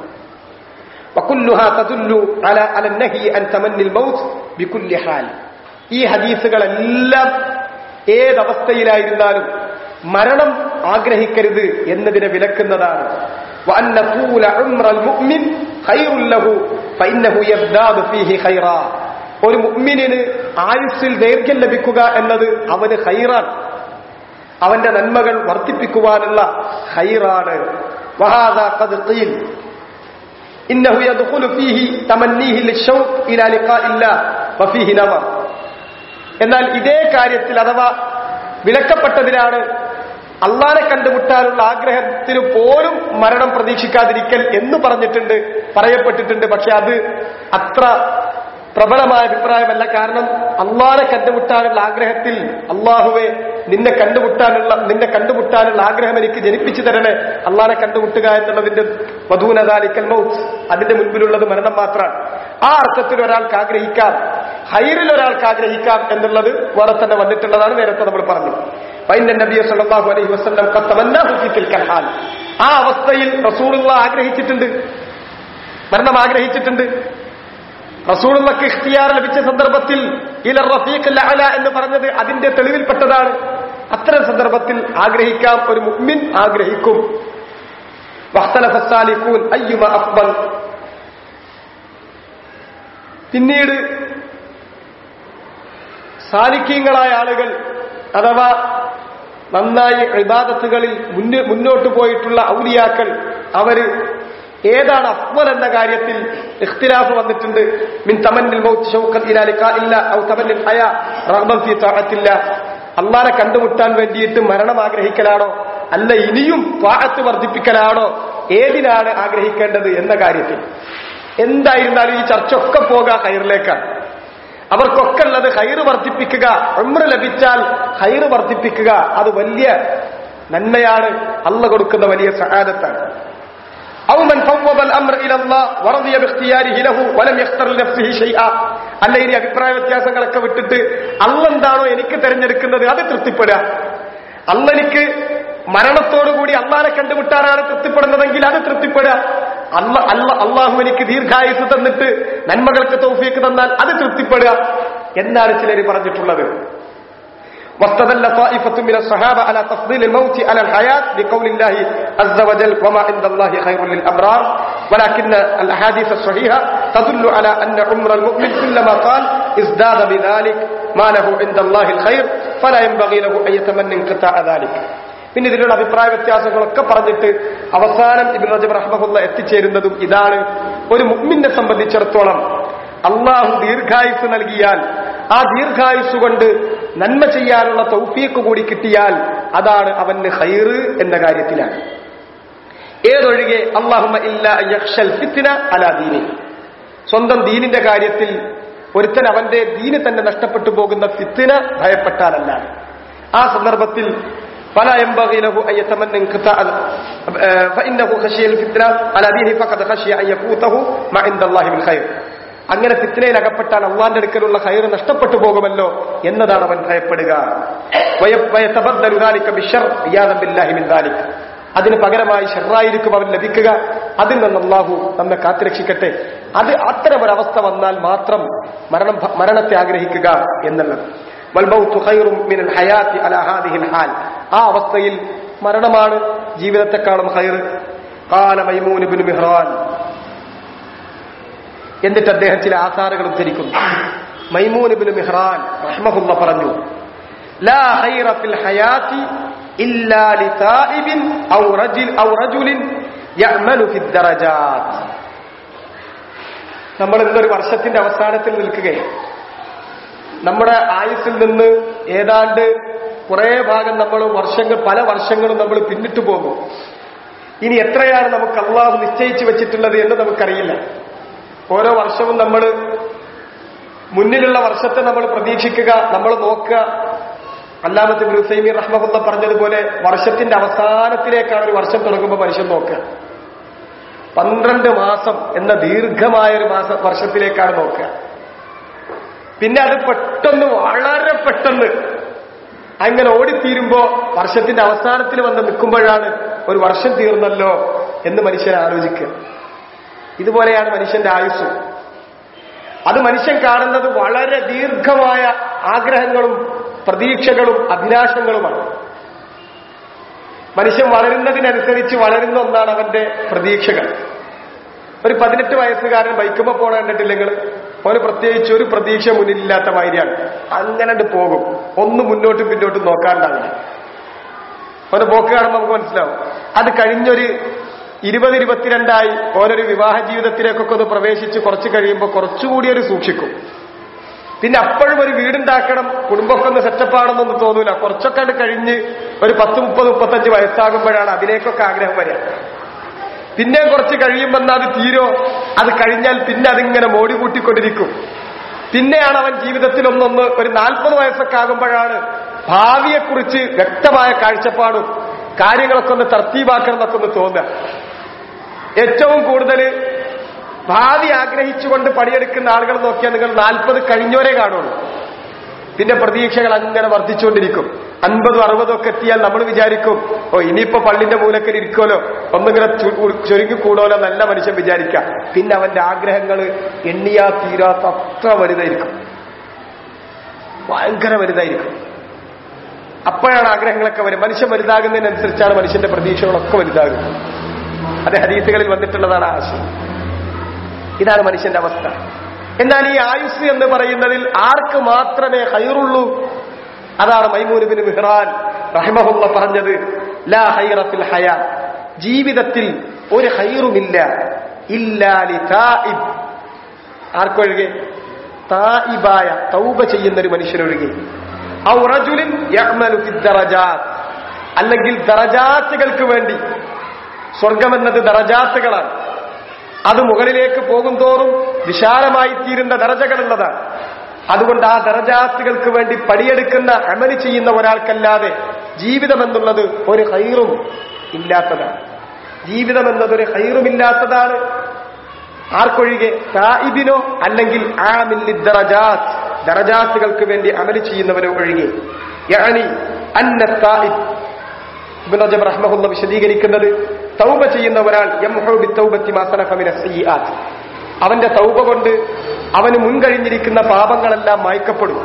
وكلها تدل على على النهي عن تمني الموت بكل حال ഈ ഹദീസുകളെല്ലാം ഏതവസ്ഥയിലായിരുന്നാലും മരണം ആഗ്രഹിക്കരുത് എന്നതിനെ വിലക്കുന്നതാണ് وأن طول عمر المؤمن خير له فإنه يزداد فيه خيرا ഒരു മുഅ്മിനിന് ആയുസ്സിൽ ദൈർഘ്യം ലഭിക്കുക എന്നത് അവന് ഹൈറാണ് അവന്റെ നന്മകൾ വർദ്ധിപ്പിക്കുവാനുള്ള ഹൈറാണ് വഹാദ ഖദ് ഖീൽ ഇന്നഹു യദ്ഖുലു ഫീഹി തമന്നീഹി ലിശൗഖ് ഇലാ ലിഖാഇല്ലാഹ് വഫീഹി നവർ എന്നാൽ ഇതേ കാര്യത്തിൽ അഥവാ വിലക്കപ്പെട്ടതിലാണ് അള്ളാനെ കണ്ടുമുട്ടാനുള്ള ആഗ്രഹത്തിന് പോലും മരണം പ്രതീക്ഷിക്കാതിരിക്കൽ എന്ന് പറഞ്ഞിട്ടുണ്ട് പറയപ്പെട്ടിട്ടുണ്ട് പക്ഷെ അത് അത്ര പ്രബലമായ അഭിപ്രായമല്ല കാരണം അള്ളാനെ കണ്ടുമുട്ടാനുള്ള ആഗ്രഹത്തിൽ അള്ളാഹുവെ നിന്നെ കണ്ടുമുട്ടാനുള്ള നിന്നെ കണ്ടുമുട്ടാനുള്ള ആഗ്രഹം എനിക്ക് ജനിപ്പിച്ചു തരണേ അള്ളാനെ കണ്ടുമുട്ടുക എന്നുള്ളതിന്റെ വധൂനദാലിക്കൽ മൗത്ത് അതിന്റെ മുൻപിലുള്ളത് മരണം മാത്രമാണ് ആ അർത്ഥത്തിൽ ഒരാൾക്ക് ആഗ്രഹിക്കാം ഹൈറിൽ ഒരാൾക്ക് ആഗ്രഹിക്കാം എന്നുള്ളത് വേറെ തന്നെ വന്നിട്ടുള്ളതാണ് നേരത്തെ നമ്മൾ പറഞ്ഞു പൈന്റെ നബിയെ സല്ലല്ലാഹു അലൈഹി വസല്ലം ഖത്തമന്നാഹു ഫീ തിൽക്കൽ ഹാൽ ആ അവസ്ഥയിൽ റസൂലുള്ള ആഗ്രഹിച്ചിട്ടുണ്ട് മരണം ആഗ്രഹിച്ചിട്ടുണ്ട് റസൂലുള്ളക്ക് ഇഖ്തിയാർ ലഭിച്ച സന്ദർഭത്തിൽ ഇല റഫീഖ് അല എന്ന് പറഞ്ഞത് അതിന്റെ തെളിവിൽപ്പെട്ടതാണ് അത്തരം സന്ദർഭത്തിൽ ആഗ്രഹിക്കാം ഒരു മുഅ്മിൻ ആഗ്രഹിക്കും വഖ്തലഫ സാലിഖൂൻ അയ്യുമ അഫ്ദൽ പിന്നീട് സാലിക്യങ്ങളായ ആളുകൾ അഥവാ നന്നായി ഇബാദത്തുകളിൽ മുന്നേ മുന്നോട്ട് പോയിട്ടുള്ള ഔലിയാക്കൾ അവര് ഏതാണ് അഫ്വൽ എന്ന കാര്യത്തിൽ ഇഖ്തിലാഫ് വന്നിട്ടുണ്ട് മിൻ തമന്നിൽ മൗത്ത് ഷൗഖൻ ഇലാ ലിഖാഇല്ല ഔ തമന്നിൽ ഹയാ റഗ്ബൻ ഫീ തഅത്തില്ല അള്ളാനെ കണ്ടുമുട്ടാൻ വേണ്ടിയിട്ട് മരണം ആഗ്രഹിക്കലാണോ അല്ല ഇനിയും ത്വാഅത്ത് വർദ്ധിപ്പിക്കലാണോ ഏതിനാണ് ആഗ്രഹിക്കേണ്ടത് എന്ന കാര്യത്തിൽ എന്തായിരുന്നാലും ഈ ചർച്ചയൊക്കെ പോകാ ഹൈറിലേക്കാണ് അവർക്കൊക്കെ ഉള്ളത് ഹൈറ് വർദ്ധിപ്പിക്കുക ഉമ്ര ലഭിച്ചാൽ ഹൈറ് വർദ്ധിപ്പിക്കുക അത് വലിയ നന്മയാണ് അല്ല കൊടുക്കുന്ന വലിയ സഹാദത്താണ് أو من فوض الأمر إلى الله ورضي باختياره له ولم يختر لنفسه شيئا അല്ല ഇനി അഭിപ്രായ വ്യത്യാസങ്ങളൊക്കെ വിട്ടിട്ട് അല്ലെന്താണോ എനിക്ക് തെരഞ്ഞെടുക്കുന്നത് അത് തൃപ്തിപ്പെടുക അല്ല എനിക്ക് മരണത്തോടുകൂടി അള്ളാനെ കണ്ടുമുട്ടാനാണ് തൃപ്തിപ്പെടുന്നതെങ്കിൽ അത് തൃപ്തിപ്പെടുക അല്ല അല്ല അള്ളാഹു എനിക്ക് ദീർഘായുസ് തന്നിട്ട് നന്മകൾക്ക് തൗഫീക്ക് തന്നാൽ അത് തൃപ്തിപ്പെടുക എന്നാണ് ചിലർ പറഞ്ഞിട്ടുള്ളത് واستدل طائفة من الصحابة على تفضيل الموت على الحياة بقول الله عز وجل وما عند الله خير للأبرار ولكن الأحاديث الصحيحة تدل على أن عمر المؤمن كلما طال ازداد بذلك ما له عند الله الخير فلا ينبغي له أن يتمنى انقطاع ذلك പിന്നെ ഇതിലുള്ള അഭിപ്രായ വ്യത്യാസങ്ങളൊക്കെ പറഞ്ഞിട്ട് അവസാനം ഇബിൻ റജബ് റഹ്മഹുല്ല എത്തിച്ചേരുന്നതും ഇതാണ് ഒരു മുഗ്മിനെ സംബന്ധിച്ചിടത്തോളം അള്ളാഹു ദീർഘായുസ് നൽകിയാൽ ആ ദീർഘായുസ് കൊണ്ട് നന്മ ചെയ്യാനുള്ള തൗഫീക്ക് കൂടി കിട്ടിയാൽ അതാണ് അവന് ഹൈറ് എന്ന കാര്യത്തിലാണ് ഏതൊഴികെ അള്ളാഹുമ ഇല്ല യക്ഷൽ ഫിത്തിന അലാ ദീനി സ്വന്തം ദീനിന്റെ കാര്യത്തിൽ ഒരുത്തൻ അവന്റെ ദീന് തന്നെ നഷ്ടപ്പെട്ടു പോകുന്ന ഫിത്തിന ഭയപ്പെട്ടാലല്ലാതെ ആ സന്ദർഭത്തിൽ فلا ينبغي له أن يتمنى انقطاع فإنه خشي الفتنة على دينه فقد خشي أن يفوته ما عند الله من خير അങ്ങനെ ഫിത്തിനയിൽ അകപ്പെട്ടാൽ അള്ളാന്റെ അടുക്കലുള്ള ഹൈർ നഷ്ടപ്പെട്ടു പോകുമല്ലോ എന്നതാണ് അവൻ ഭയപ്പെടുക അതിന് പകരമായി ഷെറായിരിക്കും അവൻ ലഭിക്കുക അതിൽ നിന്ന് അള്ളാഹു നമ്മെ കാത്തുരക്ഷിക്കട്ടെ അത് അത്തരം ഒരവസ്ഥ വന്നാൽ മാത്രം മരണം മരണത്തെ ആഗ്രഹിക്കുക എന്നുള്ളത് ആ അവസ്ഥയിൽ മരണമാണ് ജീവിതത്തെക്കാളും ഹൈർ കാല മൈമൂനുബിൻ മിഹ്റാൻ എന്നിട്ട് അദ്ദേഹം ചില ആധാറുകൾ ഉദ്ധരിക്കുന്നു മൈമൂനുബിൻ മിഹ്റാൻ റഹ്മഹുല്ല പറഞ്ഞു ലാ ഹൈറ ഫിൽ ഹയാത്തി ഇല്ലാ ലിതാഇബിൻ ഔ റജുൽ ഔ റജുലിൻ യഅമലു ഫി ദറജാത്ത് നമ്മൾ ഇന്നൊരു വർഷത്തിന്റെ അവസാനത്തിൽ നിൽക്കുകയാണ് നമ്മുടെ ആയുസ്സിൽ നിന്ന് ഏതാണ്ട് കുറെ ഭാഗം നമ്മൾ വർഷങ്ങൾ പല വർഷങ്ങളും നമ്മൾ പിന്നിട്ടു പോകും ഇനി എത്രയാണ് നമുക്ക് അള്ളാഹു നിശ്ചയിച്ചു വെച്ചിട്ടുള്ളത് എന്ന് നമുക്കറിയില്ല ഓരോ വർഷവും നമ്മൾ മുന്നിലുള്ള വർഷത്തെ നമ്മൾ പ്രതീക്ഷിക്കുക നമ്മൾ നോക്കുക അല്ലാമത്ത് ബ്രൂസൈമി റഹ്മുല്ല പറഞ്ഞതുപോലെ വർഷത്തിന്റെ അവസാനത്തിലേക്കാണ് ഒരു വർഷം തുടങ്ങുമ്പോൾ മനുഷ്യൻ നോക്കുക പന്ത്രണ്ട് മാസം എന്ന ദീർഘമായ ഒരു മാസ വർഷത്തിലേക്കാണ് നോക്കുക പിന്നെ അത് പെട്ടെന്ന് വളരെ പെട്ടെന്ന് അങ്ങനെ ഓടിത്തീരുമ്പോ വർഷത്തിന്റെ അവസാനത്തിൽ വന്ന് നിൽക്കുമ്പോഴാണ് ഒരു വർഷം തീർന്നല്ലോ എന്ന് മനുഷ്യൻ ആലോചിക്കുക ഇതുപോലെയാണ് മനുഷ്യന്റെ ആയുസ് അത് മനുഷ്യൻ കാണുന്നത് വളരെ ദീർഘമായ ആഗ്രഹങ്ങളും പ്രതീക്ഷകളും അഭിലാഷങ്ങളുമാണ് മനുഷ്യൻ വളരുന്നതിനനുസരിച്ച് വളരുന്ന ഒന്നാണ് അവന്റെ പ്രതീക്ഷകൾ ഒരു പതിനെട്ട് വയസ്സുകാരൻ ബൈക്കുമ്പോ പോണ കണ്ടിട്ടില്ലെങ്കിൽ അവന് പ്രത്യേകിച്ച് ഒരു പ്രതീക്ഷ മുന്നിലില്ലാത്ത മാതിരിയാണ് അങ്ങനെ പോകും ഒന്ന് മുന്നോട്ടും പിന്നോട്ടും നോക്കാണ്ടാവില്ല അവന് പോക്ക് കാണുമ്പോൾ നമുക്ക് മനസ്സിലാവും അത് കഴിഞ്ഞൊരു ഇരുപത് ഇരുപത്തിരണ്ടായി ഓരോരു വിവാഹ ജീവിതത്തിലേക്കൊക്കെ ഒന്ന് പ്രവേശിച്ച് കുറച്ച് കഴിയുമ്പോൾ കുറച്ചുകൂടി ഒരു സൂക്ഷിക്കും പിന്നെ അപ്പോഴും ഒരു വീടുണ്ടാക്കണം കുടുംബമൊക്കെ ഒന്ന് സെറ്റപ്പാണെന്നൊന്നും തോന്നൂല കുറച്ചൊക്കെ അത് കഴിഞ്ഞ് ഒരു പത്ത് മുപ്പത് മുപ്പത്തഞ്ച് വയസ്സാകുമ്പോഴാണ് അതിലേക്കൊക്കെ ആഗ്രഹം വരിക പിന്നെയും കുറച്ച് കഴിയുമ്പോൾ അത് തീരോ അത് കഴിഞ്ഞാൽ പിന്നെ അതിങ്ങനെ മോടി കൂട്ടിക്കൊണ്ടിരിക്കും പിന്നെയാണ് അവൻ ജീവിതത്തിൽ ഒന്നൊന്ന് ഒരു നാൽപ്പത് വയസ്സൊക്കെ ആകുമ്പോഴാണ് ഭാവിയെക്കുറിച്ച് വ്യക്തമായ കാഴ്ചപ്പാടും കാര്യങ്ങളൊക്കെ ഒന്ന് തർത്തീവാക്കണം എന്നൊക്കെ ഒന്ന് തോന്നുക ഏറ്റവും കൂടുതൽ ഭാവി ആഗ്രഹിച്ചുകൊണ്ട് പണിയെടുക്കുന്ന ആളുകൾ നോക്കിയാൽ നിങ്ങൾ നാൽപ്പത് കഴിഞ്ഞോരെ കാണുള്ളൂ പിന്നെ പ്രതീക്ഷകൾ അങ്ങനെ വർദ്ധിച്ചുകൊണ്ടിരിക്കും അൻപതും അറുപതും ഒക്കെ എത്തിയാൽ നമ്മൾ വിചാരിക്കും ഓ ഇനിയിപ്പോ പള്ളിന്റെ മൂലക്കൽ ഇരിക്കുമല്ലോ ഒന്നിങ്ങനെ ചുരുങ്ങി കൂടോലോ നല്ല മനുഷ്യൻ വിചാരിക്കാം പിന്നെ അവന്റെ ആഗ്രഹങ്ങൾ എണ്ണിയാ തീരാത്ത അത്ര വലുതായിരിക്കും ഭയങ്കര വലുതായിരിക്കും അപ്പോഴാണ് ആഗ്രഹങ്ങളൊക്കെ വരും മനുഷ്യൻ വലുതാകുന്നതിനനുസരിച്ചാണ് മനുഷ്യന്റെ പ്രതീക്ഷകളൊക്കെ വലുതാകുന്നത് അത് ഹരീസുകളിൽ വന്നിട്ടുള്ളതാണ് ആശയം ഇതാണ് മനുഷ്യന്റെ അവസ്ഥ എന്നാൽ ഈ ആയുസ് എന്ന് പറയുന്നതിൽ ആർക്ക് മാത്രമേ ഹൈറുള്ളൂ അതാണ് മൈമൂനുബിന് മിഹ്റാൻ റഹിമഹുള്ള പറഞ്ഞത് ലാ ഹൈറഫിൽ ഹയ ജീവിതത്തിൽ ഒരു ഹൈറുമില്ല ഇല്ലാലി തായിബ് ആർക്കൊഴികെ തായിബായ തൗബ ചെയ്യുന്ന ഒരു മനുഷ്യനൊഴികെ ഔ റജുലിൻ യഅ്മലു ഫി ദറജാത്ത് അല്ലെങ്കിൽ ദറജാത്തുകൾക്ക് വേണ്ടി സ്വർഗമെന്നത് ദറജാത്തുകളാണ് അത് മുകളിലേക്ക് പോകും തോറും വിശാലമായി തീരുന്ന ദറജകളുള്ളതാണ് അതുകൊണ്ട് ആ ദറജാത്തുകൾക്ക് വേണ്ടി പണിയെടുക്കുന്ന അമല് ചെയ്യുന്ന ഒരാൾക്കല്ലാതെ ജീവിതം എന്നുള്ളത് ഒരു ഹൈറും ഇല്ലാത്തതാണ് ജീവിതം എന്നതൊരു ഹൈറുമില്ലാത്തതാണ് ആർക്കൊഴികെ സായിബിനോ അല്ലെങ്കിൽ ആമില്ലി ദറജാത്ത് ദറജാത്തുകൾക്ക് വേണ്ടി അമല് ചെയ്യുന്നവനോ ഒഴികെ യാനി അന്ന സായിബ് ഇബ്നു റജബ് റഹ്മഹുല്ല വിശദീകരിക്കുന്നത് തൗബ ചെയ്യുന്ന ഒരാൾ യംഹു ബിത്തൗബത്തി മാ സലഫ മിന സയ്യിആത്ത് അവന്റെ തൗബ കൊണ്ട് അവന് മുൻകഴിഞ്ഞിരിക്കുന്ന പാപങ്ങളെല്ലാം മായ്ക്കപ്പെടും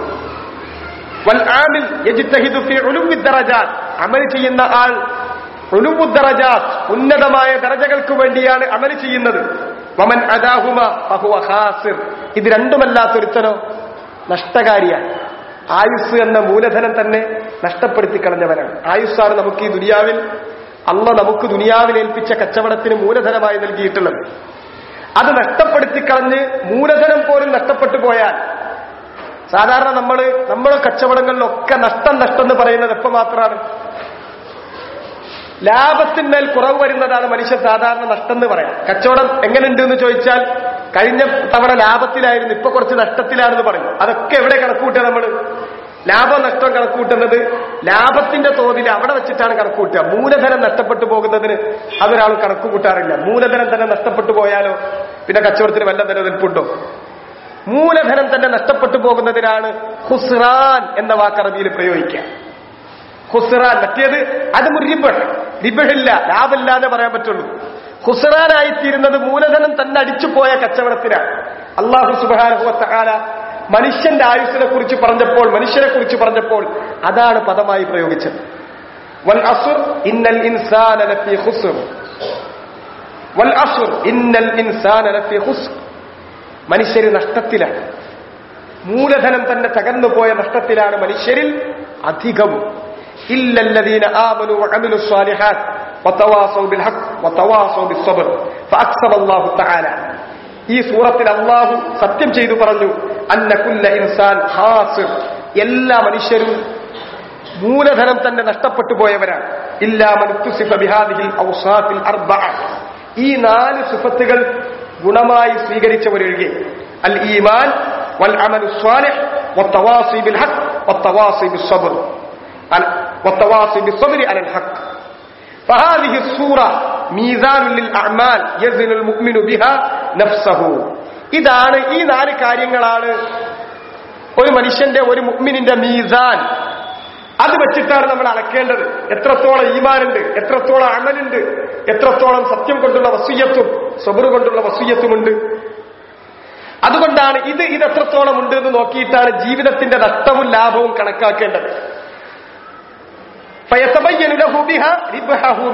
വൽ ആമിൽ യജ്തഹിദു ഫീ ഉലുവി ദറജാത്ത് അമൽ ചെയ്യുന്ന ആൾ ഉലുവു ദറജാത്ത് ഉന്നതമായ ദറജകൾക്ക് വേണ്ടിയാണ് അമൽ ചെയ്യുന്നത് വമൻ അദാഹുമ ഫഹുവ ഖാസിർ ഇത് രണ്ടുമല്ലാത്തൊരുത്തനോ നഷ്ടകാരിയാണ് ആയുസ് എന്ന മൂലധനം തന്നെ നഷ്ടപ്പെടുത്തി കളഞ്ഞവനാണ് ആയുസ്സാണ് നമുക്ക് ഈ ദുനിയാവിൽ അല്ല നമുക്ക് ദുനിയാവിൽ ഏൽപ്പിച്ച കച്ചവടത്തിന് മൂലധനമായി നൽകിയിട്ടുള്ളത് അത് നഷ്ടപ്പെടുത്തി കളഞ്ഞ് മൂലധനം പോലും നഷ്ടപ്പെട്ടു പോയാൽ സാധാരണ നമ്മൾ നമ്മുടെ കച്ചവടങ്ങളിലൊക്കെ നഷ്ടം നഷ്ടം എന്ന് പറയുന്നത് എപ്പോ മാത്രമാണ് ലാഭത്തിന്മേൽ കുറവ് വരുന്നതാണ് മനുഷ്യൻ സാധാരണ നഷ്ടം എന്ന് പറയാം കച്ചവടം എങ്ങനെയുണ്ട് എന്ന് ചോദിച്ചാൽ കഴിഞ്ഞ തവണ ലാഭത്തിലായിരുന്നു ഇപ്പൊ കുറച്ച് നഷ്ടത്തിലാണെന്ന് പറയും അതൊക്കെ എവിടെ കണക്കൂട്ടുക നമ്മൾ ലാഭം നഷ്ടം കണക്കൂട്ടുന്നത് ലാഭത്തിന്റെ തോതിൽ അവിടെ വെച്ചിട്ടാണ് കണക്കൂട്ടുക മൂലധനം നഷ്ടപ്പെട്ടു പോകുന്നതിന് അതൊരാൾ കണക്ക് കൂട്ടാറില്ല മൂലധനം തന്നെ നഷ്ടപ്പെട്ടു പോയാലോ പിന്നെ കച്ചവടത്തിന് വല്ല നിലനിൽപ്പുണ്ടോ മൂലധനം തന്നെ നഷ്ടപ്പെട്ടു പോകുന്നതിനാണ് ഹുസ്റാൻ എന്ന വാക്ക് അറബിയിൽ പ്രയോഗിക്കുക ഹുസ്റാൻ മറ്റേത് അത് റിബഹ് റിബഹില്ല ലാഭമില്ലാതെ പറയാൻ പറ്റുള്ളൂ ഹുസ്റാനായിത്തീരുന്നത് മൂലധനം തന്നെ അടിച്ചുപോയ കച്ചവടത്തിനാണ് അള്ളാഹു സുബാനുഭവത്താല മനുഷ്യന്റെ ആയുസ്സിനെ കുറിച്ച് പറഞ്ഞപ്പോൾ മനുഷ്യനെ കുറിച്ച് പറഞ്ഞപ്പോൾ അതാണ് പദമായി പ്രയോഗിച്ചത് വൽ അസുർ ഇന്നൽ ഇൻസാന ലഫീ ഖുസ്ർ വൽ അസുർ ഇന്നൽ ഇൻസാന ലഫീ ഖുസ്ർ മനുഷ്യര് നഷ്ടത്തിലാണ് മൂലധനം തന്നെ തകർന്നു പോയ നഷ്ടത്തിലാണ് മനുഷ്യരിൽ അധികവും ഇല്ലല്ലദീന ആമനു വഅമിലു സ്വാലിഹാത്ത് വതവാസൗ ബിൽ ഹഖ് വതവാസൗ ബിസ്സബ്ർ ഫഅക്സബ അല്ലാഹു തആല ഈ സൂറത്തിൽ അള്ളാഹു സത്യം ചെയ്തു പറഞ്ഞു അന്ന കുല്ല ഇൻസാൻ ഹാസിർ എല്ലാ മനുഷ്യരും മൂലധനം തന്നെ നഷ്ടപ്പെട്ടു പോയവരാണ് ഇല്ലാമനുസിഫ ബിഹാദിഹിൽ ഔസാഫിൽ അർബഅ ഈ നാല് സിഫത്തുകൾ ഗുണമായി സ്വീകരിച്ചവരൊഴികെ അൽ ഈമാൻ വൽ അമലു സ്വാലിഹ് والتواصي بالحق والتواصي بالصبر والتواصي بالصبر على الحق فهذه السورة ميزان للأعمال يزن المؤمن بها نفسه ഇതാണ് ഈ നാല് കാര്യങ്ങളാണ് ഒരു മനുഷ്യന്റെ ഒരു മുഗ്മിനിന്റെ മീസാൻ അത് വെച്ചിട്ടാണ് നമ്മൾ അളക്കേണ്ടത് എത്രത്തോളം ഈമാനുണ്ട് എത്രത്തോളം അമലുണ്ട് എത്രത്തോളം സത്യം കൊണ്ടുള്ള വസൂയത്വം സബറ് കൊണ്ടുള്ള വസൂയത്വമുണ്ട് അതുകൊണ്ടാണ് ഇത് ഇത് എത്രത്തോളം ഉണ്ട് എന്ന് നോക്കിയിട്ടാണ് ജീവിതത്തിന്റെ നഷ്ടവും ലാഭവും കണക്കാക്കേണ്ടത്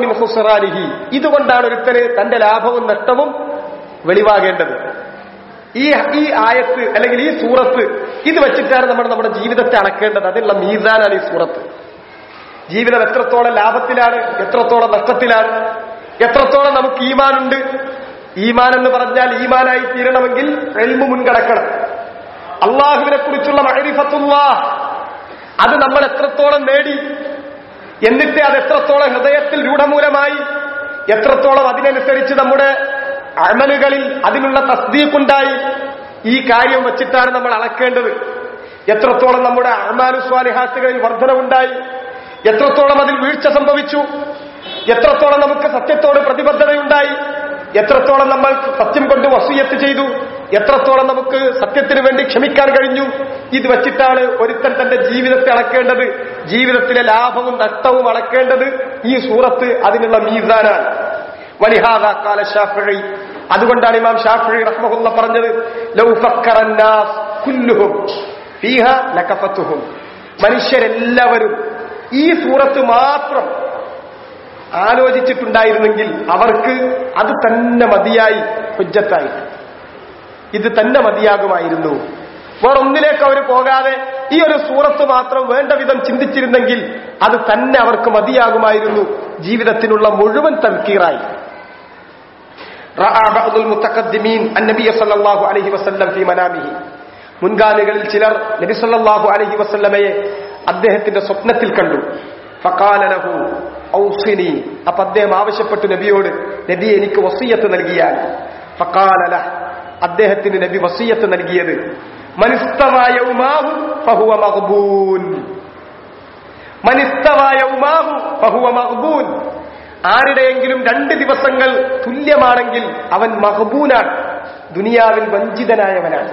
ഇതുകൊണ്ടാണ് ഒരുത്തന് തന്റെ ലാഭവും നഷ്ടവും വെളിവാകേണ്ടത് ഈ ഈ ആയത്ത് അല്ലെങ്കിൽ ഈ സൂറത്ത് ഇത് വെച്ചിട്ടാണ് നമ്മൾ നമ്മുടെ ജീവിതത്തെ അളക്കേണ്ടത് അതിനുള്ള മീസാനാണ് ഈ സൂറത്ത് ജീവിതം എത്രത്തോളം ലാഭത്തിലാണ് എത്രത്തോളം നഷ്ടത്തിലാണ് എത്രത്തോളം നമുക്ക് ഈമാനുണ്ട് ഈമാൻ എന്ന് പറഞ്ഞാൽ ഈമാനായി തീരണമെങ്കിൽ എൽമു മുൻകടക്കണം അള്ളാഹുവിനെ കുറിച്ചുള്ള മഹരിഫത്തുള്ള അത് നമ്മൾ എത്രത്തോളം നേടി എന്നിട്ട് അത് എത്രത്തോളം ഹൃദയത്തിൽ രൂഢമൂലമായി എത്രത്തോളം അതിനനുസരിച്ച് നമ്മുടെ അമലുകളിൽ അതിനുള്ള തസ്ദീഖുണ്ടായി ഈ കാര്യം വെച്ചിട്ടാണ് നമ്മൾ അളക്കേണ്ടത് എത്രത്തോളം നമ്മുടെ അമാനുസ്വാലിഹാത്തുകളിൽ വർധനവുണ്ടായി എത്രത്തോളം അതിൽ വീഴ്ച സംഭവിച്ചു എത്രത്തോളം നമുക്ക് സത്യത്തോട് പ്രതിബദ്ധതയുണ്ടായി എത്രത്തോളം നമ്മൾ സത്യം കൊണ്ട് വസൂയത്ത് ചെയ്തു എത്രത്തോളം നമുക്ക് സത്യത്തിന് വേണ്ടി ക്ഷമിക്കാൻ കഴിഞ്ഞു ഇത് വെച്ചിട്ടാണ് ഒരുത്തൻ തന്റെ ജീവിതത്തെ അളക്കേണ്ടത് ജീവിതത്തിലെ ലാഭവും നഷ്ടവും അളക്കേണ്ടത് ഈ സൂറത്ത് അതിനുള്ള മീസാനാണ് വലിഹാദ കാല ഷാഫിഴി അതുകൊണ്ടാണ് ഇമാം ഷാഫിഴി റഹ്മഹുല്ല പറഞ്ഞത് ലൗ ഫക്കറന്നാസ് കുല്ലുഹും ഫീഹ ലകഫത്തുഹും മനുഷ്യരെല്ലാവരും ഈ സൂറത്ത് മാത്രം ആലോചിച്ചിട്ടുണ്ടായിരുന്നെങ്കിൽ അവർക്ക് അത് തന്നെ മതിയായി ഹുജ്ജത്തായി ഇത് തന്നെ മതിയാകുമായിരുന്നു വേറൊന്നിലേക്ക് അവർ പോകാതെ ഈ ഒരു സൂറത്ത് മാത്രം വേണ്ട വിധം ചിന്തിച്ചിരുന്നെങ്കിൽ അത് തന്നെ അവർക്ക് മതിയാകുമായിരുന്നു ജീവിതത്തിനുള്ള മുഴുവൻ തൽക്കീറായി മുൻഗാമികളിൽ ചിലർ നബി സല്ലല്ലാഹു അലൈഹി വസല്ലമയെ അദ്ദേഹത്തിന്റെ സ്വപ്നത്തിൽ കണ്ടു ഫക്കാലനഹു ഔസിനി അപ്പൊ അദ്ദേഹം ആവശ്യപ്പെട്ടു നബിയോട് നബി എനിക്ക് വസീയത്ത് നൽകിയാൽ ഫക്കാലല അദ്ദേഹത്തിന് നബി വസീയത്ത് നൽകിയത് മനിസ്തവായ ഉമാഹു ഫഹുവ മഖ്ബൂൻ മനിസ്തവായ ഉമാഹു ഫഹുവ മഖ്ബൂൻ ആരുടെയെങ്കിലും രണ്ട് ദിവസങ്ങൾ തുല്യമാണെങ്കിൽ അവൻ മഹബൂനാണ് ദുനിയാവിൽ വഞ്ചിതനായവനാണ്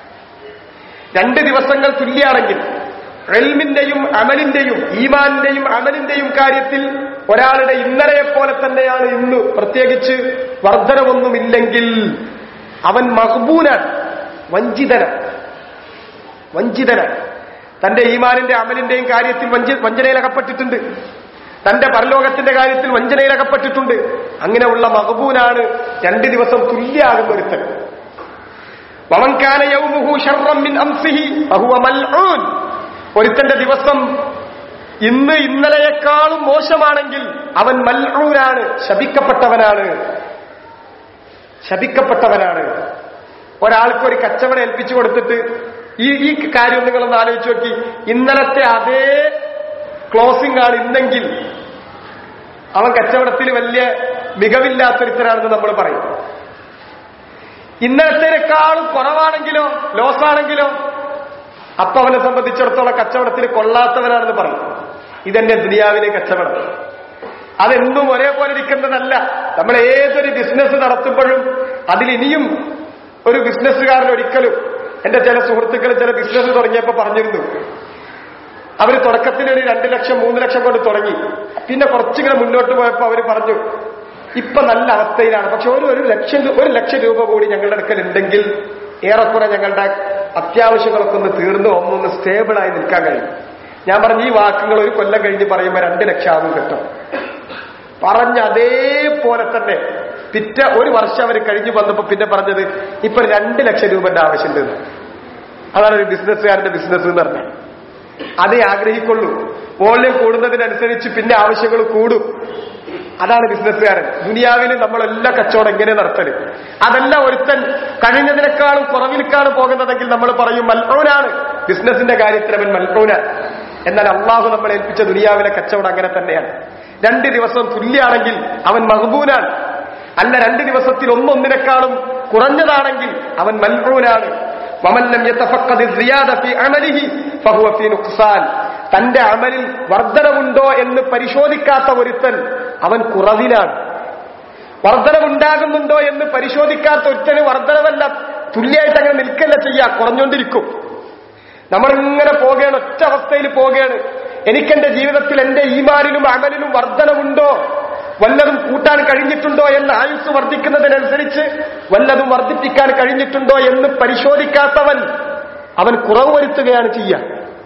രണ്ട് ദിവസങ്ങൾ തുല്യാണെങ്കിൽ റെൽമിന്റെയും അമലിന്റെയും ഈമാനിന്റെയും അമലിന്റെയും കാര്യത്തിൽ ഒരാളുടെ ഇന്നലെയെ പോലെ തന്നെയാണ് ഇന്ന് പ്രത്യേകിച്ച് വർധനമൊന്നുമില്ലെങ്കിൽ അവൻ മഹബൂനാണ് വഞ്ചിതനാണ് വഞ്ചിതനാണ് തന്റെ ഈമാനിന്റെ അമലിന്റെയും കാര്യത്തിൽ വഞ്ചി വഞ്ചനയിലകപ്പെട്ടിട്ടുണ്ട് തന്റെ പരലോകത്തിന്റെ കാര്യത്തിൽ വഞ്ചനയിലകപ്പെട്ടിട്ടുണ്ട് അങ്ങനെയുള്ള മഹബൂനാണ് രണ്ട് ദിവസം തുല്യാകുന്ന ഒരുത്തൻ വമൻകാന യൗമുഹു ശർറം മിൻ അംസിഹി ഫഹുവ മൽഊൻ ഒരുത്തന്റെ ദിവസം ഇന്ന് ഇന്നലെയെക്കാളും മോശമാണെങ്കിൽ അവൻ മൽഊനാണ് ശപിക്കപ്പെട്ടവനാണ് ശപിക്കപ്പെട്ടവനാണ് ഒരാൾക്ക് ഒരു കച്ചവടം ഏൽപ്പിച്ചു കൊടുത്തിട്ട് ഈ ഈ കാര്യം നിങ്ങളൊന്ന് ആലോചിച്ച് നോക്കി ഇന്നലത്തെ അതേ ക്ലോസിംഗ് ആണ് ഇന്നെങ്കിൽ അവൻ കച്ചവടത്തിൽ വലിയ മികവില്ലാത്തൊരുത്തരാണെന്ന് നമ്മൾ പറയും ഇന്നലത്തേക്കാളും കുറവാണെങ്കിലോ ലോസ് ആണെങ്കിലോ അപ്പൊ അവനെ സംബന്ധിച്ചിടത്തോളം കച്ചവടത്തിൽ കൊള്ളാത്തവനാണെന്ന് പറയും ഇതെന്റെ ദുനിയാവിലെ കച്ചവടം അതെന്നും ഒരേപോലെ ഇരിക്കുന്നതല്ല നമ്മൾ ഏതൊരു ബിസിനസ് നടത്തുമ്പോഴും അതിൽ ഇനിയും ഒരു ബിസിനസ്സുകാരൻ ഒരിക്കലും എന്റെ ചില സുഹൃത്തുക്കൾ ചില ബിസിനസ് തുടങ്ങിയപ്പോ പറഞ്ഞിരുന്നു അവർ തുടക്കത്തിൽ ഒരു രണ്ട് ലക്ഷം മൂന്ന് ലക്ഷം കൊണ്ട് തുടങ്ങി പിന്നെ കുറച്ചിങ്ങനെ മുന്നോട്ട് പോയപ്പോ അവർ പറഞ്ഞു ഇപ്പൊ നല്ല അവസ്ഥയിലാണ് പക്ഷെ ഒരു ഒരു ലക്ഷം ഒരു ലക്ഷം രൂപ കൂടി ഞങ്ങളുടെ അടുക്കൽ ഉണ്ടെങ്കിൽ ഏറെക്കുറെ ഞങ്ങളുടെ അത്യാവശ്യങ്ങളൊക്കെ ഒന്ന് തീർന്നു ഒന്നൊന്ന് സ്റ്റേബിളായി നിൽക്കാൻ കഴിയും ഞാൻ പറഞ്ഞു ഈ വാക്കുകൾ ഒരു കൊല്ലം കഴിഞ്ഞ് പറയുമ്പോൾ രണ്ട് ലക്ഷം ആവും കിട്ടും പറഞ്ഞ അതേപോലെ തന്നെ പിറ്റ ഒരു വർഷം അവർ കഴിഞ്ഞു വന്നപ്പോ പിന്നെ പറഞ്ഞത് ഇപ്പൊ രണ്ട് ലക്ഷം രൂപന്റെ ആവശ്യമുണ്ട് അതാണ് ഒരു ബിസിനസ്സുകാരന്റെ ബിസിനസ് എന്ന് പറഞ്ഞാൽ അതേ ആഗ്രഹിക്കുള്ളൂ വോള്യം കൂടുന്നതിനനുസരിച്ച് പിന്നെ ആവശ്യങ്ങൾ കൂടും അതാണ് ബിസിനസ്സുകാരൻ ദുനിയാവിൽ നമ്മളെല്ലാ കച്ചവടം എങ്ങനെ നടത്തല് അതല്ല ഒരുത്തൻ കഴിഞ്ഞതിനേക്കാളും കുറവിലേക്കാണ് പോകുന്നതെങ്കിൽ നമ്മൾ പറയും മൽപ്പൂനാണ് ബിസിനസിന്റെ കാര്യത്തിൽ അവൻ മൽപ്പൂനാണ് എന്നാൽ അള്ളാഹു നമ്മളെ ഏൽപ്പിച്ച ദുനിയാവിലെ കച്ചവടം അങ്ങനെ തന്നെയാണ് രണ്ട് ദിവസം തുല്യാണെങ്കിൽ അവൻ മഹബൂനാണ് അല്ല രണ്ട് ദിവസത്തിൽ ഒന്നൊന്നിനേക്കാളും കുറഞ്ഞതാണെങ്കിൽ അവൻ മൽബൂനാണ് വമല്ലം യതഫഖദ് സിയാദ ഫീ അമലിഹി ഫഹുവ ഫീ നുഖ്സാൻ തന്റെ അമലിൽ വർധനവുണ്ടോ എന്ന് പരിശോധിക്കാത്ത ഒരുത്തൻ അവൻ കുറവിലാണ് വർധനവുണ്ടാകുന്നുണ്ടോ എന്ന് പരിശോധിക്കാത്ത ഒരുത്തന് വർധനവല്ല തുല്യമായിട്ട് അങ്ങനെ നിൽക്കല്ല ചെയ്യാ കുറഞ്ഞുകൊണ്ടിരിക്കും നമ്മളിങ്ങനെ പോവുകയാണ് ഒറ്റ അവസ്ഥയിൽ പോവുകയാണ് എനിക്കെന്റെ ജീവിതത്തിൽ എന്റെ ഈമാനിലും അമലിലും വർധനവുണ്ടോ വല്ലതും കൂട്ടാൻ കഴിഞ്ഞിട്ടുണ്ടോ എന്ന് ആയുസ് വർദ്ധിക്കുന്നതിനനുസരിച്ച് വല്ലതും വർദ്ധിപ്പിക്കാൻ കഴിഞ്ഞിട്ടുണ്ടോ എന്ന് പരിശോധിക്കാത്തവൻ അവൻ കുറവ് വരുത്തുകയാണ് ചെയ്യുക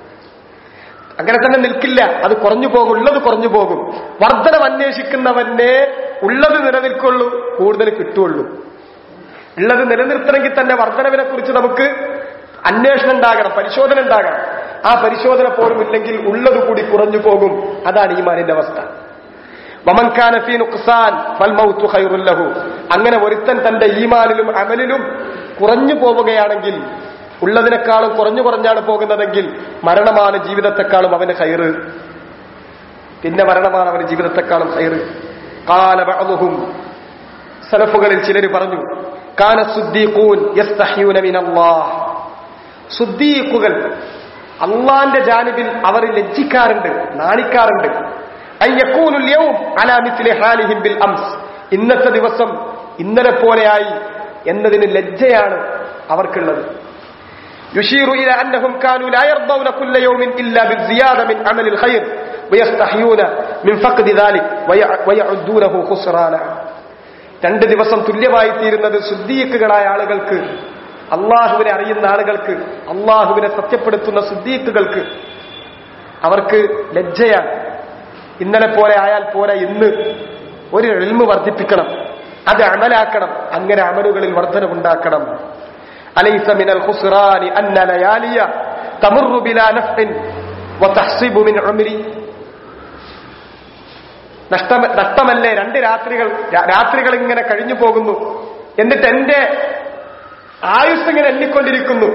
അങ്ങനെ തന്നെ നിൽക്കില്ല അത് കുറഞ്ഞു പോകും ഉള്ളത് കുറഞ്ഞു പോകും വർധനം അന്വേഷിക്കുന്നവനെ ഉള്ളത് നിലനിൽക്കുള്ളൂ കൂടുതൽ കിട്ടുള്ളൂ ഉള്ളത് നിലനിർത്തണമെങ്കിൽ തന്നെ വർധനവിനെ കുറിച്ച് നമുക്ക് അന്വേഷണം ഉണ്ടാകണം പരിശോധന ഉണ്ടാകണം ആ പരിശോധന പോലും ഇല്ലെങ്കിൽ ഉള്ളത് കൂടി കുറഞ്ഞു പോകും അതാണ് ഈമാനിന്റെ അവസ്ഥ വമൻഖാന ഫീ നുഖ്സാൻ ഫൽ മൗത്തു ഖൈറുൽ ലഹു അങ്ങനെ ഒരുത്തൻ തന്റെ ഈമാനിലും അമലിലും കുറഞ്ഞു പോവുകയാണെങ്കിൽ ഉള്ളതിനേക്കാളും കുറഞ്ഞു കുറഞ്ഞാണ് പോകുന്നതെങ്കിൽ മരണമാണ് ജീവിതത്തെക്കാളും അവന് ഖൈറ് പിന്നെ മരണമാണ് അവന് ജീവിതത്തെക്കാളും ഖൈറ് കാല ബഅദുഹും സലഫുകളിൽ ചിലർ പറഞ്ഞു കാന സുദ്ദീഖൂൻ യസ്തഹ്യൂന മിനല്ലാഹ് സുദ്ദീഖുകൾ അള്ളാന്റെ ജാനിബിൽ അവർ ലജ്ജിക്കാറുണ്ട് നാണിക്കാറുണ്ട് അയ്യക്കൂനുൽ യൗം അലാ മിസ്ലി ഹാലിഹിം ബിൽ അംസ് ഇന്നത്തെ ദിവസം ഇന്നലെ പോലെയായി എന്നതിന് ലജ്ജയാണ് അവർക്കുള്ളത് يشير إلى أنهم كانوا لا يرضون كل يوم إلا بالزيادة من عمل الخير ويستحيون من فقد ذلك ويع- ويعدونه خسرانا രണ്ട് ദിവസം തുല്യമായി തീരുന്നത് സുദ്ദീഖുകളായ ആളുകൾക്ക് അള്ളാഹുവിനെ അറിയുന്ന ആളുകൾക്ക് അള്ളാഹുവിനെ സത്യപ്പെടുത്തുന്ന സുദ്ദീഖുകൾക്ക് അവർക്ക് ലജ്ജയാണ് ഇന്നലെ പോലെ ആയാൽ പോലെ ഇന്ന് ഒരു എൽമ് വർദ്ധിപ്പിക്കണം അത് അമലാക്കണം അങ്ങനെ അമലുകളിൽ വർധനമുണ്ടാക്കണം അലൈസ മിനൽ ഖുസ്റാനി അന്ന ലയാലിയ തമുറു ബിലാ നഫ്ഇൻ വതഹ്സിബു മിൻ ഉംരി നഷ്ടം നഷ്ടമല്ലേ രണ്ട് രാത്രികൾ രാ- രാത്രികൾ ഇങ്ങനെ കഴിഞ്ഞു പോകുന്നു എന്നിട്ട് എന്റെ ആയുസ് ഇങ്ങനെ എണ്ണിക്കൊണ്ടിരിക്കുന്നു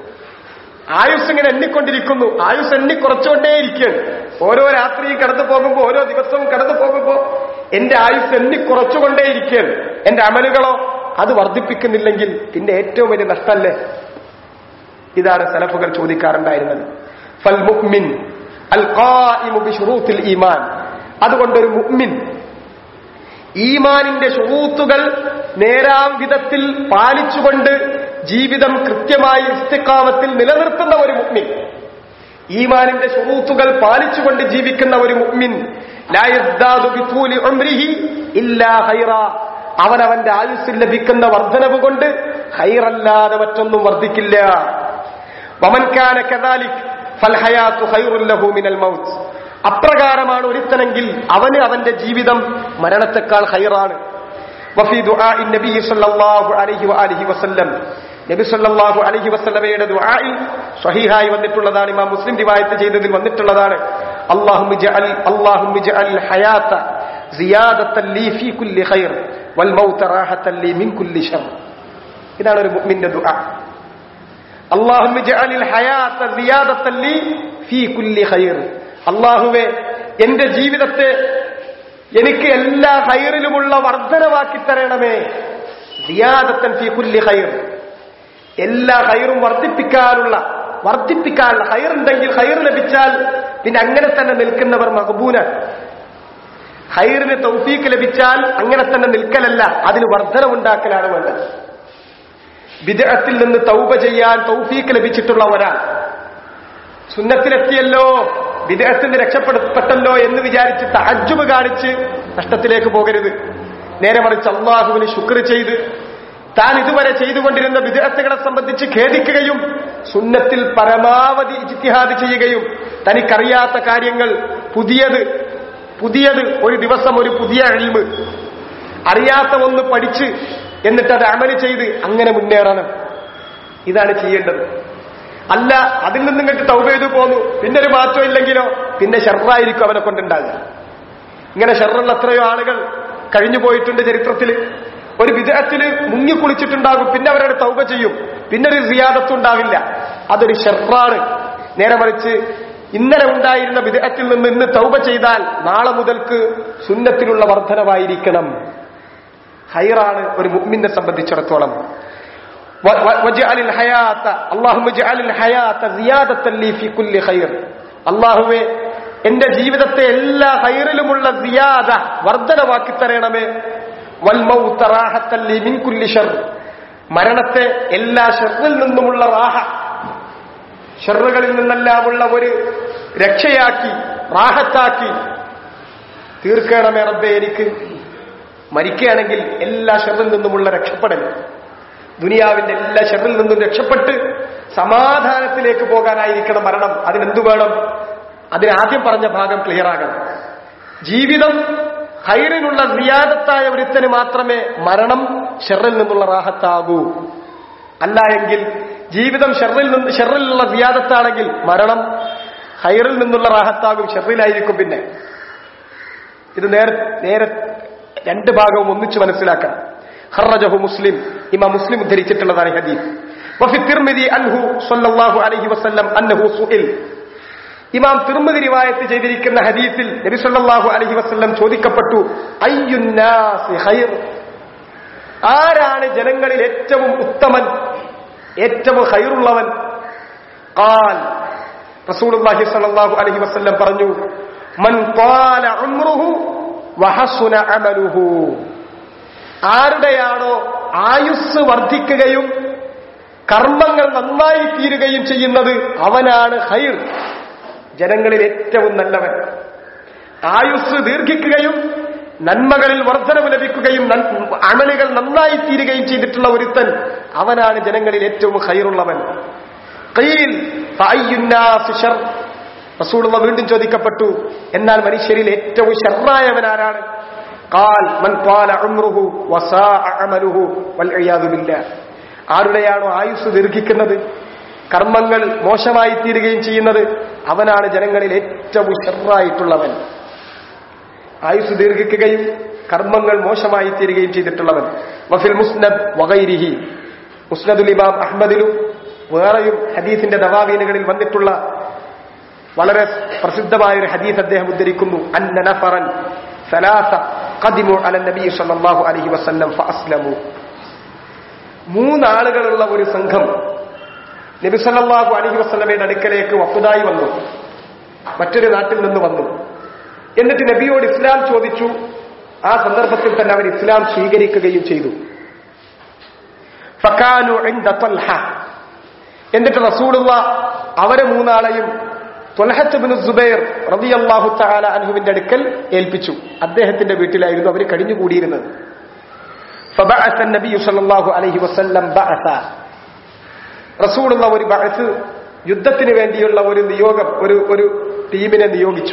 ആയുസ് ഇങ്ങനെ എണ്ണിക്കൊണ്ടിരിക്കുന്നു ആയുസ് എണ്ണി കുറച്ചുകൊണ്ടേയിരിക്കുകയാണ് ഓരോ രാത്രിയും കടന്നു പോകുമ്പോൾ ഓരോ ദിവസവും കടന്നു പോകുമ്പോൾ എന്റെ ആയുസ് എണ്ണി കുറച്ചുകൊണ്ടേയിരിക്കുകയാണ് എന്റെ അമലുകളോ അത് വർദ്ധിപ്പിക്കുന്നില്ലെങ്കിൽ പിന്നെ ഏറ്റവും വലിയ നഷ്ടമല്ലേ ഇതാണ് സലഫുകൾ ചോദിക്കാറുണ്ടായിരുന്നത് ഫൽ മുഅ്മിൻ അൽ ഖായിമു ബിശുറൂത്തിൽ ഈമാൻ അതുകൊണ്ടൊരു മുഅ്മിൻ ഈമാനിന്റെ ഷുറൂത്തുകൾ നേരാം വിധത്തിൽ പാലിച്ചുകൊണ്ട് ജീവിതം കൃത്യമായി ഇസ്തിക്കാമത്തിൽ നിലനിർത്തുന്ന ഒരു മുഅ്മിൻ ഈമാനിന്റെ ഷുറൂത്തുകൾ പാലിച്ചുകൊണ്ട് ജീവിക്കുന്ന ഒരു മുഅ്മിൻ ലാ യസ്ദാദു ബിതൂലി ഉംരിഹി ഇല്ലാ ഖൈറാ അവൻ അവന്റെ ആയുസ്സിൽ ലഭിക്കുന്ന വർധനവ് കൊണ്ട് ഹൈറല്ലാതെ മറ്റൊന്നും വർദ്ധിക്കില്ല വമൻ കാന കദാലിക് ഫൽ ഹയാത്തു ഖൈറുൽ ലഹു മിനൽ മൗത്ത് അപ്രകാരമാണ് ഒരുത്തനെങ്കിൽ അവന് അവന്റെ ജീവിതം മരണത്തെക്കാൾ ഹൈറാണ് വഫി ദുആഇ നബി സല്ലല്ലാഹു അലൈഹി വആലിഹി വസല്ലം നബി സല്ലല്ലാഹു അലൈഹി വസല്ലമയുടെ ദുആഇൽ സ്വഹീഹായി വന്നിട്ടുള്ളതാണ് ഇമാം മുസ്ലിം റിവായത്ത് ചെയ്തതിൽ വന്നിട്ടുള്ളതാണ് അല്ലാഹുമ്മ ജഅൽ അല്ലാഹുമ്മ ജഅൽ ഹയാത സിയാദത്തൻ ലീ ഫീ കുല്ലി ഖൈർ വൽ മൗത റാഹത്തൻ ലീ മിൻ കുല്ലി ശർ ഇതാണ് ഒരു മുഅ്മിന്റെ ദുആ അല്ലാഹുമ്മ ജഅലിൽ ഹയാത സിയാദത്തൻ ലീ ഫീ കുല്ലി ഖൈർ അല്ലാഹുവേ എന്റെ ജീവിതത്തെ എനിക്ക് എല്ലാ ഹൈറിലുമുള്ള വർധനവാക്കി തരണമേ സിയാദത്തൻ ഫീ കുല്ലി ഖൈർ എല്ലാ ഹൈറും വർദ്ധിപ്പിക്കാനുള്ള വർദ്ധിപ്പിക്കാനുള്ള ഹൈർ ഉണ്ടെങ്കിൽ ഹൈർ ലഭിച്ചാൽ പിന്നെ അങ്ങനെ തന്നെ നിൽക്കുന്നവർ മഹബൂന ഹൈറിന് തൗഫീക്ക് ലഭിച്ചാൽ അങ്ങനെ തന്നെ നിൽക്കലല്ല അതിന് വർധനമുണ്ടാക്കലാണ് വേണ്ടത് വിദേഹത്തിൽ നിന്ന് തൗബ ചെയ്യാൻ തൗഫീക്ക് ലഭിച്ചിട്ടുള്ള ഒരാൾ സുന്നത്തിലെത്തിയല്ലോ വിദേഹത്തിൽ നിന്ന് രക്ഷപ്പെടുത്തപ്പെട്ടല്ലോ എന്ന് വിചാരിച്ച് തഹജ്ജുബ് കാണിച്ച് നഷ്ടത്തിലേക്ക് പോകരുത് നേരെ മറിച്ച് അള്ളാഹുവിന് ശുക്ർ ചെയ്ത് താൻ ഇതുവരെ ചെയ്തുകൊണ്ടിരുന്ന വിദേഹത്തുകളെ സംബന്ധിച്ച് ഖേദിക്കുകയും സുന്നത്തിൽ പരമാവധി ഇജ്തിഹാദ് ചെയ്യുകയും തനിക്കറിയാത്ത കാര്യങ്ങൾ പുതിയത് പുതിയത് ഒരു ദിവസം ഒരു പുതിയ എൽമ് അറിയാത്ത ഒന്ന് പഠിച്ച് എന്നിട്ട് അത് അമല് ചെയ്ത് അങ്ങനെ മുന്നേറണം ഇതാണ് ചെയ്യേണ്ടത് അല്ല അതിൽ നിന്ന് ഇങ്ങോട്ട് തൗബ ചെയ്തു പോന്നു പിന്നെ ഒരു മാറ്റം ഇല്ലെങ്കിലോ പിന്നെ ഷെറായിരിക്കും അവനെ കൊണ്ടുണ്ടാകുക ഇങ്ങനെ ഷെറുള്ള എത്രയോ ആളുകൾ കഴിഞ്ഞു പോയിട്ടുണ്ട് ചരിത്രത്തിൽ ഒരു വിദേഹത്തിൽ മുങ്ങിക്കുളിച്ചിട്ടുണ്ടാകും പിന്നെ അവരുടെ തൗബ ചെയ്യും പിന്നെ ഒരു സിയാദത്തും ഉണ്ടാവില്ല അതൊരു ഷെറാണ് നേരെ മറിച്ച് ഇന്നലെ ഉണ്ടായിരുന്ന വിദേഹത്തിൽ നിന്ന് ഇന്ന് തൗബ ചെയ്താൽ നാളെ മുതൽക്ക് സുന്നത്തിലുള്ള വർധനവായിരിക്കണം ഹൈറാണ് ഒരു മുഅ്മിനെ സംബന്ധിച്ചിടത്തോളം വ- വ- വജഅലിൽ ഹയാത്ത അല്ലാഹുമ്മ ജഅലിൽ ഹയാത്ത സിയാദത്തൻ ലീ ഫീ കുല്ലി ഖൈർ അല്ലാഹുവേ എന്റെ ജീവിതത്തെ എല്ലാ ഹൈറിലുമുള്ള സിയാദ വർധനവാക്കി തരണമേ വൽ മൗത റാഹത്തൻ ലീ മിൻ കുല്ലി ഷർ മരണത്തെ എല്ലാ ഷർറിൽ നിന്നുമുള്ള റാഹ ഷെറുകളിൽ നിന്നെല്ലാമുള്ള ഒരു രക്ഷയാക്കി റാഹത്താക്കി തീർക്കണമേ റബ്ബെ എനിക്ക് മരിക്കുകയാണെങ്കിൽ എല്ലാ ഷെറിൽ നിന്നുമുള്ള രക്ഷപ്പെടൽ ദുനിയാവിന്റെ എല്ലാ ഷെറിൽ നിന്നും രക്ഷപ്പെട്ട് സമാധാനത്തിലേക്ക് പോകാനായിരിക്കണം മരണം അതിനെന്തു വേണം അതിനാദ്യം പറഞ്ഞ ഭാഗം ക്ലിയർ ആകണം ജീവിതം ഹൈറിനുള്ള സിയാദത്തായ ഒരുത്തന് മാത്രമേ മരണം ഷെറിൽ നിന്നുള്ള റാഹത്താകൂ അല്ല എങ്കിൽ ജീവിതം ഷെറിൽ നിന്ന് ഷെറിലുള്ള സിയാദത്താണെങ്കിൽ മരണം ഹൈറിൽ നിന്നുള്ള റാഹത്താകും ഷെറിലായിരിക്കും പിന്നെ ഇത് നേരെ നേരെ രണ്ട് ഭാഗവും ഒന്നിച്ച് മനസ്സിലാക്കണം ഹർറജഹു മുസ്ലിം ഇമാ മുസ്ലിം ഉദ്ധരിച്ചിട്ടുള്ളതാണ് ഈ ഹദീസ് വഫി തിർമിദി അൻഹു സല്ലല്ലാഹു അലൈഹി വസല്ലം അന്നഹു സുഇൽ ഇമാം തിർമിദി റിവായത്ത് ചെയ്തിരിക്കുന്ന ഹദീസിൽ നബി സല്ലല്ലാഹു അലൈഹി വസല്ലം ചോദിക്കപ്പെട്ടു അയ്യുന്നാസി ഖൈർ ആരാണ് ജനങ്ങളിൽ ഏറ്റവും ഉത്തമൻ ഏറ്റവും ഖൈറുള്ളവൻ ഖാൽ റസൂലുള്ളാഹി സ്വല്ലല്ലാഹു അലൈഹി വസല്ലം പറഞ്ഞു മൻ ത്വാല ഉംറുഹു വഹസുന അമലുഹു ആരുടെയാണോ ആയുസ് വർദ്ധിക്കുകയും കർമ്മങ്ങൾ നന്നായി തീരുകയും ചെയ്യുന്നത് അവനാണ് ഹൈർ ജനങ്ങളിൽ ഏറ്റവും നല്ലവൻ ആയുസ് ദീർഘിക്കുകയും നന്മകളിൽ വർധനവ് ലഭിക്കുകയും നൻ- അമലുകൾ നന്നായി തീരുകയും ചെയ്തിട്ടുള്ള ഒരുത്തൻ അവനാണ് ജനങ്ങളിൽ ഏറ്റവും ഹൈറുള്ളവൻ ഖീൽ ഫഅയ്യുന്നാസി ശർ റസൂലുള്ള വീണ്ടും ചോദിക്കപ്പെട്ടു എന്നാൽ മനുഷ്യരിൽ ഏറ്റവും ഷർറായവൻ ആരാണ് ഖാൽ മൻ ത്വാല ഉംറുഹു വസാഅ അമലുഹു വൽഇയാദു ബില്ലാഹ് ആരുടെയാണോ ആയുസ് ദീർഘിക്കുന്നത് കർമ്മങ്ങൾ മോശമായി തീരുകയും ചെയ്യുന്നത് അവനാണ് ജനങ്ങളിൽ ഏറ്റവും ഷർറായിട്ടുള്ളവൻ ആയുസ് ദീർഘിക്കുകയും കർമ്മങ്ങൾ മോശമായി തീരുകയും ചെയ്തിട്ടുള്ളവൻ വഫിൽ മുസ്നദ് വഗൈരിഹി മുസ്നദുൽ ഇമാം അഹ്മദിലും വേറെയും ഹദീസിന്റെ ദവാവീനുകളിൽ വന്നിട്ടുള്ള വളരെ പ്രസിദ്ധമായ ഒരു ഹദീസ് അദ്ദേഹം ഉദ്ധരിക്കുന്നു അന്ന നഫറൻ സലാസ ഖദിമു അല നബി സല്ലല്ലാഹു അലൈഹി വസല്ലം ഫഅസ്ലമു മൂന്നാളുകളുള്ള ഒരു സംഘം നബി സല്ലല്ലാഹു അലൈഹി വസല്ലമയുടെ അടുക്കലേക്ക് വഫുദായി വന്നു മറ്റൊരു നാട്ടിൽ നിന്ന് വന്നു എന്നിട്ട് നബിയോട് ഇസ്ലാം ചോദിച്ചു ആ സന്ദർഭത്തിൽ തന്നെ അവർ ഇസ്ലാം സ്വീകരിക്കുകയും ചെയ്തു ഫക്കാനു ഇൻദ ത്വൽഹ. എന്നിട്ട് റസൂലുള്ള അവരെ മൂന്നാളെയും ത്വൽഹത്തുബിന് സുബൈർ റളിയല്ലാഹു തആല അൻഹുവിന്റെ അടുക്കൽ ഏൽപ്പിച്ചു അദ്ദേഹത്തിന്റെ വീട്ടിലായിരുന്നു അവർ കഴിഞ്ഞുകൂടിയിരുന്നത് فبعث النبي صلى الله عليه وسلم بعثا റസൂലുള്ള ഒരു ബഅത്ത് യുദ്ധത്തിന് വേണ്ടിയുള്ള ഒരു നിയോഗം ഒരു ഒരു ടീമിനെ നിയോഗിച്ചു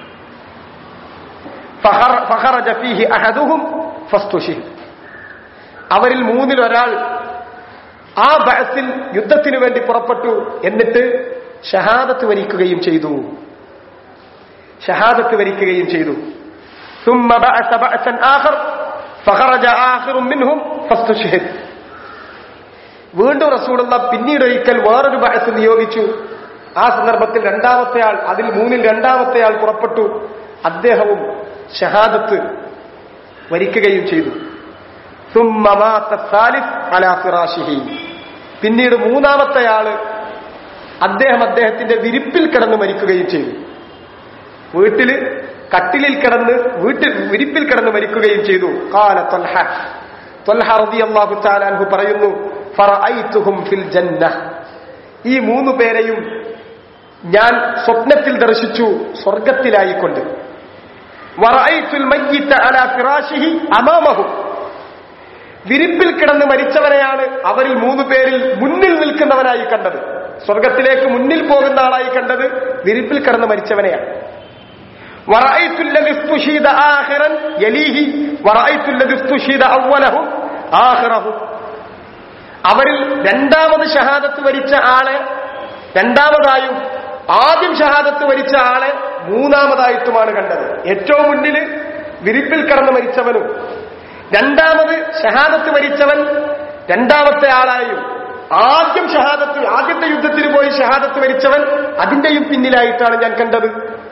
ഫഖറ- ഫഖറജ ഫീഹി അഹദുഹും ഫസ്തുഷിഹ് അവരിൽ മൂന്നിൽ ഒരാൾ ആ ബഅത്തിൽ യുദ്ധത്തിനു വേണ്ടി പുറപ്പെട്ടു എന്നിട്ട് ഷഹാദത്ത് വരിക്കുകയും ചെയ്തു ഷഹാദത്ത് വരിക്കുകയും ചെയ്തു ثم بعث بعثا آخر فخرج آخر منهم فاستشهد വീണ്ടും റസൂലുള്ള പിന്നീട് ഒരിക്കൽ വേറൊരു ബഅത്ത് നിയോഗിച്ചു ആ സന്ദർഭത്തിൽ രണ്ടാമത്തെ ആൾ അതിൽ മൂന്നിൽ രണ്ടാമത്തെ ആൾ പുറപ്പെട്ടു അദ്ദേഹവും ഷഹാദത്ത് വരിക്കുകയും ചെയ്തു ثم مات الثالث على فراشه. പിന്നീട് മൂന്നാമത്തെ ആള് അദ്ദേഹം അദ്ദേഹത്തിന്റെ വിരിപ്പിൽ കിടന്ന് മരിക്കുകയും ചെയ്തു വീട്ടില് കട്ടിലിൽ കിടന്ന് വീട്ടിൽ വിരിപ്പിൽ കിടന്ന് മരിക്കുകയും ചെയ്തു കാല ത്വൽഹ ത്വൽഹ റളിയല്ലാഹു തആല അൻഹു പറയുന്നു ഫറഅയ്തുഹും ഫിൽ ജന്ന ഈ മൂന്ന് പേരെയും ഞാൻ സ്വപ്നത്തിൽ ദർശിച്ചു സ്വർഗത്തിലായിക്കൊണ്ട് വറഅയ്തുൽ മയ്യിത്ത അലാ ഫിറാശിഹി അമാമഹു വിരിപ്പിൽ കിടന്ന് മരിച്ചവനെയാണ് അവരിൽ മൂന്ന് പേരിൽ മുന്നിൽ നിൽക്കുന്നവനായി കണ്ടത് സ്വർഗത്തിലേക്ക് മുന്നിൽ പോകുന്ന ആളായി കണ്ടത് വിരിപ്പിൽ കിടന്ന് മരിച്ചവനെയാണ് ورأيت الذي استشهد آخرا يليه ورأيت الذي استشهد أوله آخره അവരിൽ രണ്ടാമത് ഷഹാദത്ത് വരിച്ച ആളെ രണ്ടാമതായും ആദ്യം ഷഹാദത്ത് വരിച്ച ആളെ മൂന്നാമതായിട്ടുമാണ് കണ്ടത് ഏറ്റവും മുന്നിൽ വിരിപ്പിൽ കടന്ന് മരിച്ചവനും രണ്ടാമത് ഷഹാദത്ത് വരിച്ചവൻ രണ്ടാമത്തെ ആളായും ആദ്യം ഷഹാദത്ത് ആദ്യത്തെ യുദ്ധത്തിന് പോയി ഷഹാദത്ത് വരിച്ചവൻ അതിന്റെയും പിന്നിലായിട്ടാണ് ഞാൻ കണ്ടത്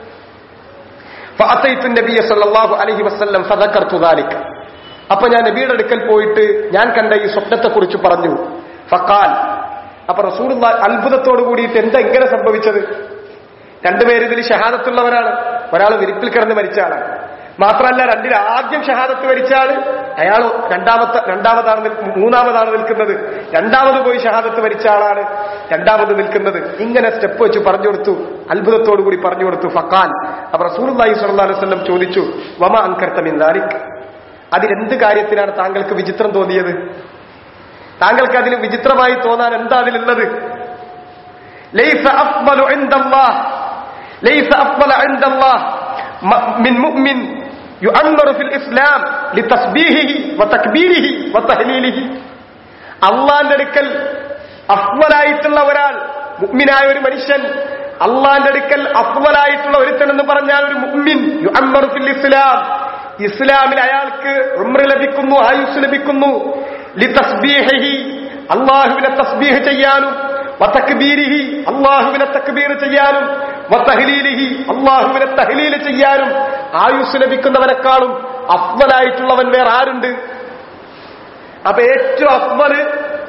فأتيت النبي صلى الله عليه وسلم فذكرت ذلك അപ്പൊ ഞാൻ നബിയുടെ അടുക്കൽ പോയിട്ട് ഞാൻ കണ്ട ഈ സ്വപ്നത്തെ കുറിച്ച് പറഞ്ഞു ഫക്കാൽ അപ്പൊ റസൂൽ അത്ഭുതത്തോട് കൂടിയിട്ട് എന്താ ഇങ്ങനെ സംഭവിച്ചത് രണ്ടുപേര് ഇതിൽ ഷഹാദത്തുള്ളവരാണ് ഒരാൾ വിരിപ്പിൽ കിടന്ന് മരിച്ച ആളാണ് മാത്രമല്ല രണ്ടിൽ ആദ്യം ഷഹാദത്ത് വരിച്ച ആള് അയാൾ രണ്ടാമത്തെ രണ്ടാമതാണ് നിൽ- മൂന്നാമതാണ് നിൽക്കുന്നത് രണ്ടാമത് പോയി ഷഹാദത്ത് വരിച്ച ആളാണ് രണ്ടാമത് നിൽക്കുന്നത് ഇങ്ങനെ സ്റ്റെപ്പ് വെച്ച് പറഞ്ഞു കൊടുത്തു അത്ഭുതത്തോടു കൂടി പറഞ്ഞു കൊടുത്തു ഫക്കാൻ അപ്പൊ റസൂലി സ്വല്ലല്ലാഹു അലൈഹി വസല്ലം ചോദിച്ചു വമ അൻകർത്തമിന്ദാരിക് അതിലെന്ത് കാര്യത്തിനാണ് താങ്കൾക്ക് വിചിത്രം തോന്നിയത് താങ്കൾക്ക് അതിൽ വിചിത്രമായി തോന്നാൻ എന്താ അതിലുള്ളത് ലൈസ അഫ്ളു ഇൻദല്ലാഹ് ലൈസ അഫ്ള ഇൻദല്ലാഹ് മ- മിൻ മുഅ്മിൻ യുഅമ്മറു ഫിൽ ഇസ്ലാം ലിതസ്ബീഹിഹി വതക്ബീരിഹി വതഹ്ലീലിഹി അള്ളാന്റെ അടുക്കൽ അഫ്വലായിട്ടുള്ള ഒരാൾ മുഅ്മിനായ ഒരു മനുഷ്യൻ അള്ളാന്റെ അടുക്കൽ അഫ്വലായിട്ടുള്ള ഒരുത്തൻ എന്ന് പറഞ്ഞാൽ ഒരു മുഅ്മിൻ യുഅമ്മറു ഫിൽ ഇസ്ലാം ഇസ്ലാമിൽ അയാൾക്ക് ഉംറ ലഭിക്കുന്നു ആയുസ് ലഭിക്കുന്നു ലിതസ്ബീഹിഹി അള്ളാഹുവിനെ തസ്ബീഹ് ചെയ്യാനും വതക്ബീരിഹി അള്ളാഹുവിനെ തക്ബീർ ചെയ്യാനും വതഹ്ലീലിഹി അള്ളാഹുവിനെ തഹ്ലീൽ ചെയ്യാനും ആയുസ് ലഭിക്കുന്നവനെക്കാളും അഫ്വലായിട്ടുള്ളവൻ വേറെ ആരുണ്ട് അപ്പൊ ഏറ്റവും അഫ്വല്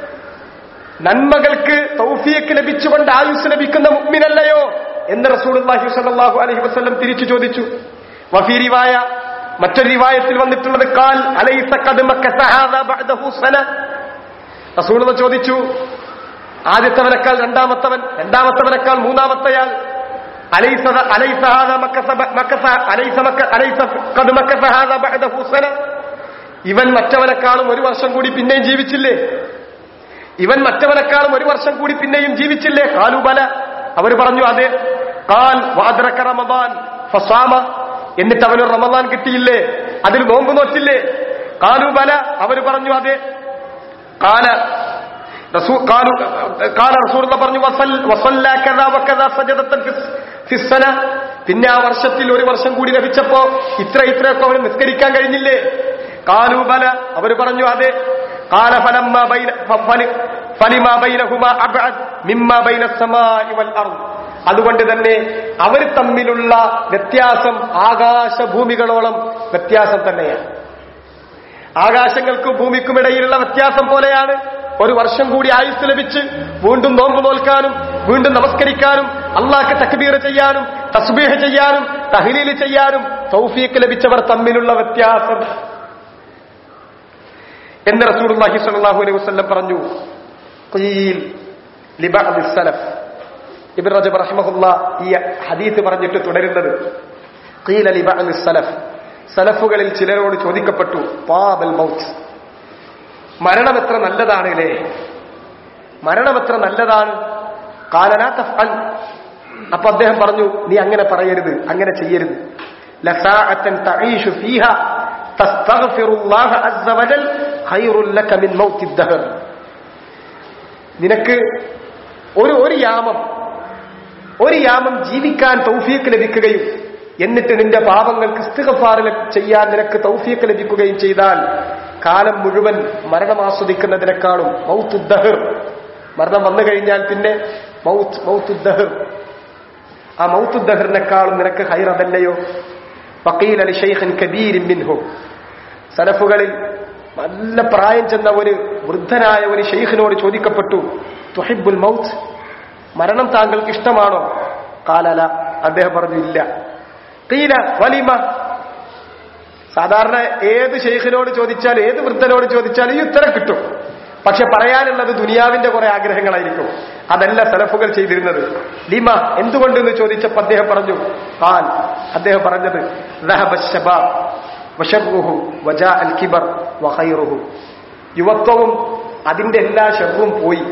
നന്മകൾക്ക് തൗഫീക്ക് ലഭിച്ചുകൊണ്ട് ആയുസ് ലഭിക്കുന്ന മുഗ്മിനല്ലയോ എന്ന് റസൂലുള്ളാഹി സ്വല്ലല്ലാഹു അലൈഹി വസല്ലം തിരിച്ചു ചോദിച്ചു വഫീ റിവായ മറ്റൊരു റിവായത്തിൽ വന്നിട്ടുള്ളത് കാൽ അലൈസ ഖദ് മക്കസ ഹാദാ ബഅദഹു സന റസൂലുള്ള ചോദിച്ചു ആദ്യത്തവനേക്കാൾ രണ്ടാമത്തവൻ രണ്ടാമത്തവനേക്കാൾ മൂന്നാമത്തെയാൾ അലൈസ അലൈസ ഹാദാ മക്കസ മക്കസ അലൈസ മക്ക അലൈസ ഖദ് മക്കസ ഹാദാ ബഅദഹു സന ഇവൻ മറ്റവനെക്കാളും ഒരു വർഷം കൂടി പിന്നെയും ജീവിച്ചില്ലേ ഇവൻ മറ്റവനെക്കാളും ഒരു വർഷം കൂടി പിന്നെയും ജീവിച്ചില്ലേ കാലുബല അവർ പറഞ്ഞു അതെ കാൽ വാദ്രക്ക റമദാൻ ഫസാമ എന്നിട്ട് അവന് റമദാൻ കിട്ടിയില്ലേ അതിൽ നോമ്പ് നോറ്റില്ലേ കാലുബല അവർ പറഞ്ഞു അതെ കാല റസൂ കാലു കാല റസൂർ പറഞ്ഞു വസൽ വസല്ല കദാ വകദാ സജദത്തൻ ഫിസ് ഫിസ്സന പിന്നെ ആ വർഷത്തിൽ ഒരു വർഷം കൂടി ലഭിച്ചപ്പോ ഇത്ര ഇത്രയൊക്കെ അവന് നിസ്കരിക്കാൻ കഴിഞ്ഞില്ലേ കാലൂബല അവർ പറഞ്ഞു അതെ قال فلما بين فل- فلما بينهما أبعد مما بين السماء والأرض അതുകൊണ്ട് തന്നെ അവർ തമ്മിലുള്ള വ്യത്യാസം ആകാശഭൂമികളോളം വ്യത്യാസം തന്നെയാണ് ആകാശങ്ങൾക്കും ഭൂമിക്കുമിടയിലുള്ള വ്യത്യാസം പോലെയാണ് ഒരു വർഷം കൂടി ആയുസ് ലഭിച്ച് വീണ്ടും നോമ്പ് നോൽക്കാനും വീണ്ടും നമസ്കരിക്കാനും അള്ളാഹ്ക്ക് തക്ബീർ ചെയ്യാനും തസ്ബീഹ് ചെയ്യാനും തഹ്ലീൽ ചെയ്യാനും തൗഫീക്ക് ലഭിച്ചവർ തമ്മിലുള്ള വ്യത്യാസം എന്ന് റസൂലുള്ളാഹി സ്വല്ലല്ലാഹു അലൈഹി വസല്ലം പറഞ്ഞു ഖീൽ ലിബഅദി സലഫ് ഇബ്നു റജബ് റഹിമഹുല്ല ഈ ഹദീസ് പറഞ്ഞിട്ട് തുടരുന്നത് ഖീല ലിബഅദി സലഫ് സലഫുകളിൽ ചിലരോട് ചോദിക്കപ്പെട്ടു പാബൽ മൗത്ത് മരണം എത്ര നല്ലതാണ് അല്ലേ മരണം എത്ര നല്ലതാണ് കാലനാ തഫ്അൽ അപ്പൊ അദ്ദേഹം പറഞ്ഞു നീ അങ്ങനെ പറയരുത് അങ്ങനെ ചെയ്യരുത് ലസാഅത്തൻ തഈഷു ഫീഹ തസ്തഗ്ഫിറുല്ലാഹ അസ്സ വജൽ ഖൈറുൽ ലക മിൻ മൗത്തി ദഹർ നിനക്ക് ഒരു ഒരു യാമം ഒരു യാമം ജീവിക്കാൻ തൗഫീക്ക് ലഭിക്കുകയും എന്നിട്ട് നിന്റെ പാപങ്ങൾക്ക് ഇസ്തിഗഫാർ ലഭി- ചെയ്യാൻ നിനക്ക് തൗഫീക്ക് ലഭിക്കുകയും ചെയ്താൽ കാലം മുഴുവൻ മരണം ആസ്വദിക്കുന്നതിനേക്കാളും മൗത്തുദ്ദഹർ മരണം വന്നു കഴിഞ്ഞാൽ പിന്നെ മൗത്ത് മൗത്തുദ്ദഹർ ആ മൗത്തുദ്ദഹറിനേക്കാളും നിനക്ക് ഹൈറതല്ലയോ വക്കീൽ അലി ഷെയ്ഖൻ കബീരിൻ മിൻഹു സലഫുകളിൽ നല്ല പ്രായം ചെന്ന ഒരു വൃദ്ധനായ ഒരു ഷെയ്ഖിനോട് ചോദിക്കപ്പെട്ടു തുഹിബുൽ മൗത്ത് മരണം താങ്കൾക്ക് ഇഷ്ടമാണോ കാലല അദ്ദേഹം പറഞ്ഞു ഇല്ല കീല വലിമ സാധാരണ ഏത് ഷെയ്ഖിനോട് ചോദിച്ചാലും ഏത് വൃദ്ധനോട് ചോദിച്ചാലും ഈ ഉത്തരം കിട്ടും പക്ഷെ പറയാനുള്ളത് ദുനിയാവിന്റെ കുറെ ആഗ്രഹങ്ങളായിരിക്കും അതല്ല സലഫുകൾ ചെയ്തിരുന്നത് ലിമ എന്തുകൊണ്ടെന്ന് ചോദിച്ചപ്പോൾ അദ്ദേഹം പറഞ്ഞു ഖാൽ അദ്ദേഹം പറഞ്ഞത് ذهب الشباب وشره وجاء الكبر وخيره യുവത്വവും അതിന്റെ എല്ലാ ഷെറും പോയി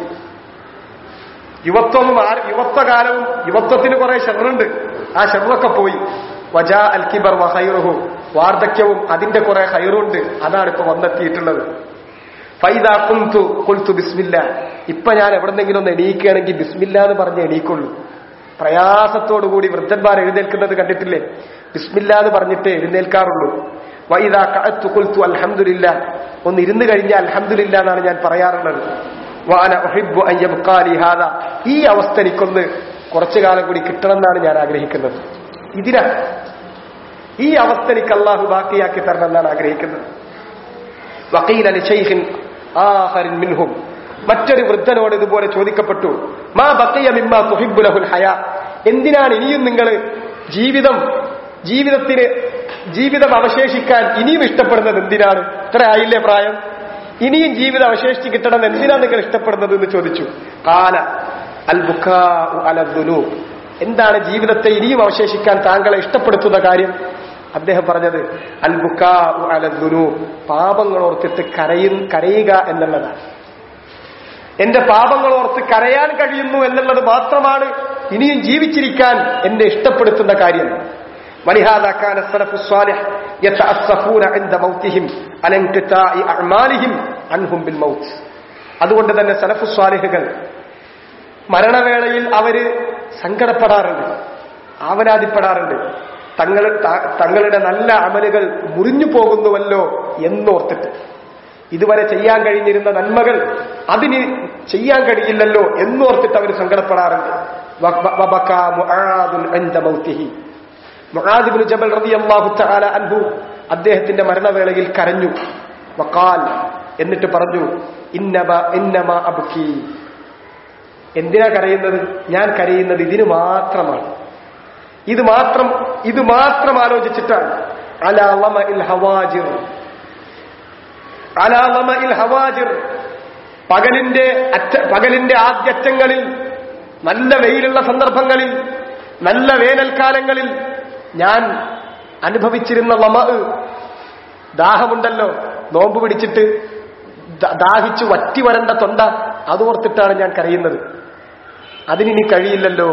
യുവത്വവും ആ- യുവത്വകാലവും യുവത്വത്തിന് കുറെ ഷെറുണ്ട് ആ ഷെറൊക്കെ പോയി വജാ അൽ കിബർ വഹൈറുഹു വാർദ്ധക്യവും അതിന്റെ കുറെ ഹൈറുണ്ട് അതാണ് ഇപ്പൊ വന്നെത്തിയിട്ടുള്ളത് ഫൈദ കുന്തു കുൽത്തു ബിസ്മില്ല ഇപ്പൊ ഞാൻ എവിടെന്നെങ്കിലും ഒന്ന് എണീക്കുകയാണെങ്കിൽ ബിസ്മില്ല എന്ന് പറഞ്ഞ് എണീക്കുള്ളൂ പ്രയാസത്തോടുകൂടി വൃദ്ധന്മാർ എഴുന്നേൽക്കുന്നത് കണ്ടിട്ടില്ലേ ബിസ്മില്ല എന്ന് പറഞ്ഞിട്ട് എഴുന്നേൽക്കാറുള്ളൂ വൈദ കഅത്തു കുൽത്തു അൽഹംദുലില്ല ഒന്ന് ഇരുന്ന് കഴിഞ്ഞാൽ അൽഹംദുലില്ല എന്നാണ് ഞാൻ പറയാറുള്ളത് വാന ഉഹിബ്ബു അൻ യബ്ഖാ ലി ഹാദാ ഈ അവസ്ഥ എനിക്കൊന്ന് കുറച്ചു കാലം കൂടി കിട്ടണമെന്നാണ് ഞാൻ ആഗ്രഹിക്കുന്നത് ഇതിനാ ഈ അവസ്ഥ എനിക്ക് അള്ളാഹു ബാക്കിയാക്കി തരണം എന്നാണ് ആഗ്രഹിക്കുന്നത് വക്കീൽ അലി ഷെയ്ഖിൻ ആഹരിൻ മിൻഹും മറ്റൊരു വൃദ്ധനോട് ഇതുപോലെ ചോദിക്കപ്പെട്ടു മാ ബക്കിയ മിമ്മ തുഹിബുലഹുൽ ഹയ എന്തിനാണ് ഇനിയും നിങ്ങൾ ജീവിതം ജീവിതത്തിന് ജീവിതം അവശേഷിക്കാൻ ഇനിയും ഇഷ്ടപ്പെടുന്നത് എന്തിനാണ് ഇത്ര ആയില്ലേ പ്രായം ഇനിയും ജീവിതം അവശേഷിച്ച് കിട്ടണം എന്തിനാണ് നിങ്ങൾ ഇഷ്ടപ്പെടുന്നത് എന്ന് ചോദിച്ചു കാല അൽ ബുക്കാഉ അല ദുനൂബ് എന്താണ് ജീവിതത്തെ ഇനിയും അവശേഷിക്കാൻ താങ്കളെ ഇഷ്ടപ്പെടുത്തുന്ന കാര്യം അദ്ദേഹം പറഞ്ഞത് അൽ ബുക്കാഉ അല ദുനൂബ് പാപങ്ങൾ ഓർത്തിട്ട് കരയും കരയുക എന്നുള്ളതാണ് എന്റെ പാപങ്ങൾ ഓർത്ത് കരയാൻ കഴിയുന്നു എന്നുള്ളത് മാത്രമാണ് ഇനിയും ജീവിച്ചിരിക്കാൻ എന്നെ ഇഷ്ടപ്പെടുത്തുന്ന കാര്യം ولهذا كان السلف الصالح يتأسفون عند موتهم على انقطاع أعمالهم عنهم بالموت അതുകൊണ്ട് തന്നെ സലഫു സ്വാലിഹുകൾ മരണവേളയിൽ അവര് സങ്കടപ്പെടാറുണ്ട് ആവലാതിപ്പെടാറുണ്ട് തങ്ങൾ ത- തങ്ങളുടെ നല്ല അമലുകൾ മുറിഞ്ഞു പോകുന്നുവല്ലോ എന്നോർത്തിട്ട് ഇതുവരെ ചെയ്യാൻ കഴിഞ്ഞിരുന്ന നന്മകൾ അതിന് ചെയ്യാൻ കഴിയില്ലല്ലോ എന്നോർത്തിട്ട് അവർ സങ്കടപ്പെടാറുണ്ട് വ- വ- വബക്കാ മുആദുൻ ഇൻദ മൗതിഹി. മുആദ് ഇബ്നു ജബൽ റളിയല്ലാഹു തആല അൻഹു അദ്ദേഹത്തിന്റെ മരണവേളയിൽ കരഞ്ഞു വഖാൽ എന്നിട്ട് പറഞ്ഞു ഇന്നമ ഇന്നമ അബ്കി എന്തിനാ കരയുന്നത് ഞാൻ കരയുന്നത് ഇതിന് മാത്രമാണ് ഇത് മാത്രം ഇത് മാത്രം ആലോചിച്ചിട്ടാണ് അലാ ലമഇൽ ഹവാജിർ അലാ ലമഇൽ ഹവാജിർ പകലിന്റെ അറ്റ പകലിന്റെ ആദ്യറ്റങ്ങളിൽ നല്ല വെയിലുള്ള സന്ദർഭങ്ങളിൽ നല്ല വേനൽക്കാലങ്ങളിൽ ഞാൻ അനുഭവിച്ചിരുന്ന ലമ ദാഹമുണ്ടല്ലോ നോമ്പ് പിടിച്ചിട്ട് ദ- ദാഹിച്ചു വറ്റി വരണ്ട തൊണ്ട അതോർത്തിട്ടാണ് ഞാൻ കരയുന്നത് അതിനിനി കഴിയില്ലല്ലോ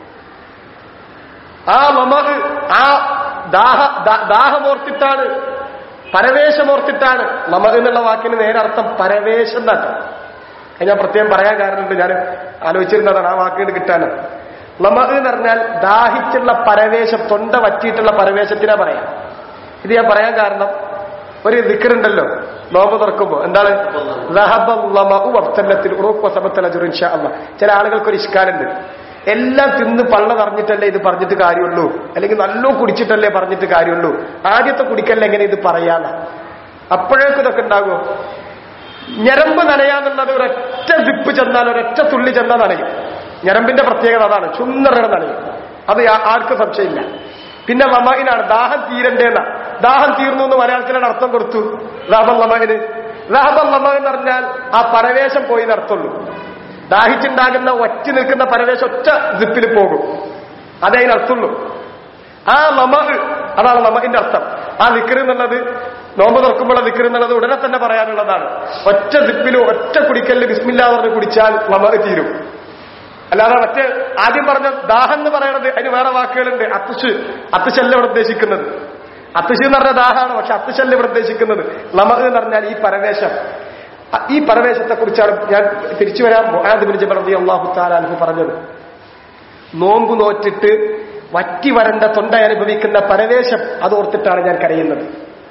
ആ ലമ ആ ദാഹ ദാ- ദാഹമോർത്തിട്ടാണ് പരവേശമോർത്തിട്ടാണ് ലമ എന്നുള്ള വാക്കിന് നേരെ അർത്ഥം പരവേശം എന്നാട്ടോ അത് ഞാൻ പ്രത്യേകം പറയാൻ കാരണമുണ്ട് ഞാൻ ആലോചിച്ചിരുന്നതാണ് ആ വാക്കുകൾ കിട്ടാന് ലമ എന്ന് പറഞ്ഞാൽ ദാഹിച്ചുള്ള പരവേശം തൊണ്ട വറ്റിയിട്ടുള്ള പരവേശത്തിനാ പറയാം ഇത് ഞാൻ പറയാൻ കാരണം ഒരു ദിക്കറുണ്ടല്ലോ നോമ്പ് തുറക്കുമ്പോ എന്താണ് ലഹബ ലമഉ വബ്തല്ലത്തിൽ ഉറൂഖ് വസബത്തൽ അജ്റു ഇൻഷാ അല്ലാഹ്. ചില ആളുകൾക്ക് ഒരു ഇഷ്കാലുണ്ട് എല്ലാം തിന്ന് പള്ള നിറഞ്ഞിട്ടല്ലേ ഇത് പറഞ്ഞിട്ട് കാര്യമുള്ളൂ അല്ലെങ്കിൽ നല്ലോ കുടിച്ചിട്ടല്ലേ പറഞ്ഞിട്ട് കാര്യമുള്ളൂ ആദ്യത്തെ കുടിക്കല്ല എങ്ങനെ ഇത് പറയാന്ന അപ്പോഴേക്കും ഇതൊക്കെ ഉണ്ടാകുമോ ഞരമ്പ് നനയാന്നുള്ളത് ഒരൊറ്റ സിപ്പ് ചെന്നാൽ ഒരൊറ്റ തുള്ളി ചെന്നാൽ നനയും ഞരമ്പിന്റെ പ്രത്യേകത അതാണ് ചുന്നറയുടെ നനയും അത് ആ- ആർക്കും സംശയമില്ല പിന്നെ ലമയിനാണ് ദാഹം തീരണ്ടേന്ന ദാഹം തീർന്നു എന്ന് മലയാളത്തിലാണ് അർത്ഥം കൊടുത്തു റാബൽ ലമഹിന് റാബൽ ലമ എന്ന് പറഞ്ഞാൽ ആ പരവേശം പോയി എന്നർത്ഥമുള്ളൂ ദാഹിച്ചുണ്ടാകുന്ന ഒറ്റ നിൽക്കുന്ന പരവേശം ഒറ്റ സിപ്പിൽ പോകും അതേ അതിനർത്ഥമുള്ളൂ ആ ലമ അതാണ് ലമഹിന്റെ അർത്ഥം ആ നിക്കർ എന്നുള്ളത് നോമ്പ് തുറക്കുമ്പോൾ നിക്കർ എന്നുള്ളത് ഉടനെ തന്നെ പറയാനുള്ളതാണ് ഒറ്റ സിപ്പിലും ഒറ്റ കുടിക്കലിൽ ബിസ്മില്ല പറഞ്ഞ് കുടിച്ചാൽ ലമ തീരും അല്ലാതെ മറ്റേ ആദ്യം പറഞ്ഞ ദാഹം എന്ന് പറയണത് അതിന് വേറെ വാക്കുകളുണ്ട് അത്തുഷ് അത്തുശല്ല ഇവിടെ ഉദ്ദേശിക്കുന്നത് അത്തുഷ് എന്ന് പറഞ്ഞ ദാഹമാണ് പക്ഷെ അത്തുശല്ല ഇവിടെ ഉദ്ദേശിക്കുന്നത് ലമ എന്ന് പറഞ്ഞാൽ ഈ പരവേശം അ- ഈ പരവേശത്തെ കുറിച്ചാണ് ഞാൻ തിരിച്ചു വരാൻ മുഹാദിബിൻ ജബർ അള്ളാഹു താലാൻഹു പറഞ്ഞത് നോമ്പ് നോറ്റിട്ട് വറ്റി വരണ്ട തൊണ്ട അനുഭവിക്കുന്ന പരവേശം അതോർത്തിട്ടാണ് ഞാൻ കരയുന്നത്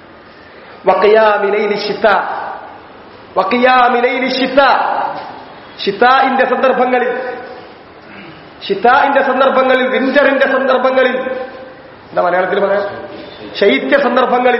വക്കയാമിലൈലി ഷിത്ത വക്കയാമിലൈലി ഷിത്ത ഷിത്താഇന്റെ സന്ദർഭങ്ങളിൽ ഷിത്താഇന്റെ സന്ദർഭങ്ങളിൽ വിന്ററിന്റെ സന്ദർഭങ്ങളിൽ എന്താ മലയാളത്തിൽ പറയാം ശൈത്യ സന്ദർഭങ്ങളിൽ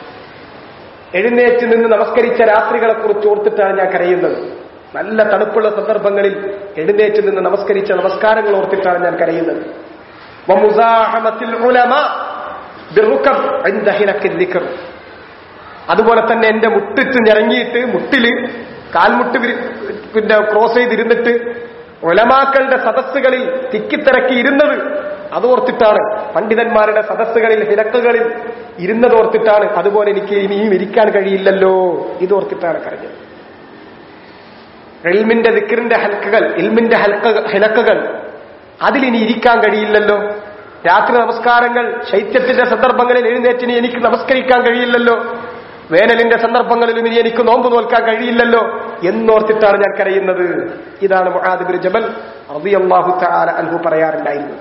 എഴുന്നേറ്റ് നിന്ന് നമസ്കരിച്ച രാത്രികളെ കുറിച്ച് ഓർത്തിട്ടാണ് ഞാൻ കരയുന്നത് നല്ല തണുപ്പുള്ള സന്ദർഭങ്ങളിൽ എഴുന്നേറ്റ് നിന്ന് നമസ്കരിച്ച നമസ്കാരങ്ങൾ ഓർത്തിട്ടാണ് ഞാൻ കരയുന്നത് വമുസാഹമത്തിൽ ഉലമ ബിറുക്കബ് ഇൻദ ഹിലക്കിൽ ദിക്ർ. അതുപോലെ തന്നെ എന്റെ മുട്ടിട്ട് ഞരങ്ങിയിട്ട് മുട്ടില് കാൽമുട്ട് വിരി- പിന്നെ ക്രോസ് ചെയ്തിരുന്നിട്ട് ഒലമാക്കളുടെ സദസ്സുകളിൽ തിക്കിത്തിരക്കി ഇരുന്നത് അതോർത്തിട്ടാണ് പണ്ഡിതന്മാരുടെ സദസ്സുകളിൽ ഹിലക്കുകളിൽ ഇരുന്നതോർത്തിട്ടാണ് അതുപോലെ എനിക്ക് ഇനിയും ഇരിക്കാൻ കഴിയില്ലല്ലോ ഇതോർത്തിട്ടാണ് കരഞ്ഞത് എൽമിന്റെ ദിക്കറിന്റെ ഹൽക്കകൾ ഇൽമിന്റെ ഹൽക്ക ഹിലക്കുകൾ അതിലിനി ഇരിക്കാൻ കഴിയില്ലല്ലോ രാത്രി നമസ്കാരങ്ങൾ ശൈത്യത്തിന്റെ സന്ദർഭങ്ങളിൽ എഴുന്നേറ്റിനി എനിക്ക് നമസ്കരിക്കാൻ കഴിയില്ലല്ലോ വേനലിന്റെ സന്ദർഭങ്ങളിലും ഇനി എനിക്ക് നോമ്പ് നോൽക്കാൻ കഴിയില്ലല്ലോ എന്നോർത്തിട്ടാണ് ഞാൻ കരയുന്നത് ഇതാണ് മുഹാദിബിൻ ജബൽ റളിയല്ലാഹു തആല അൻഹു പറയാറുണ്ടായിരുന്നത്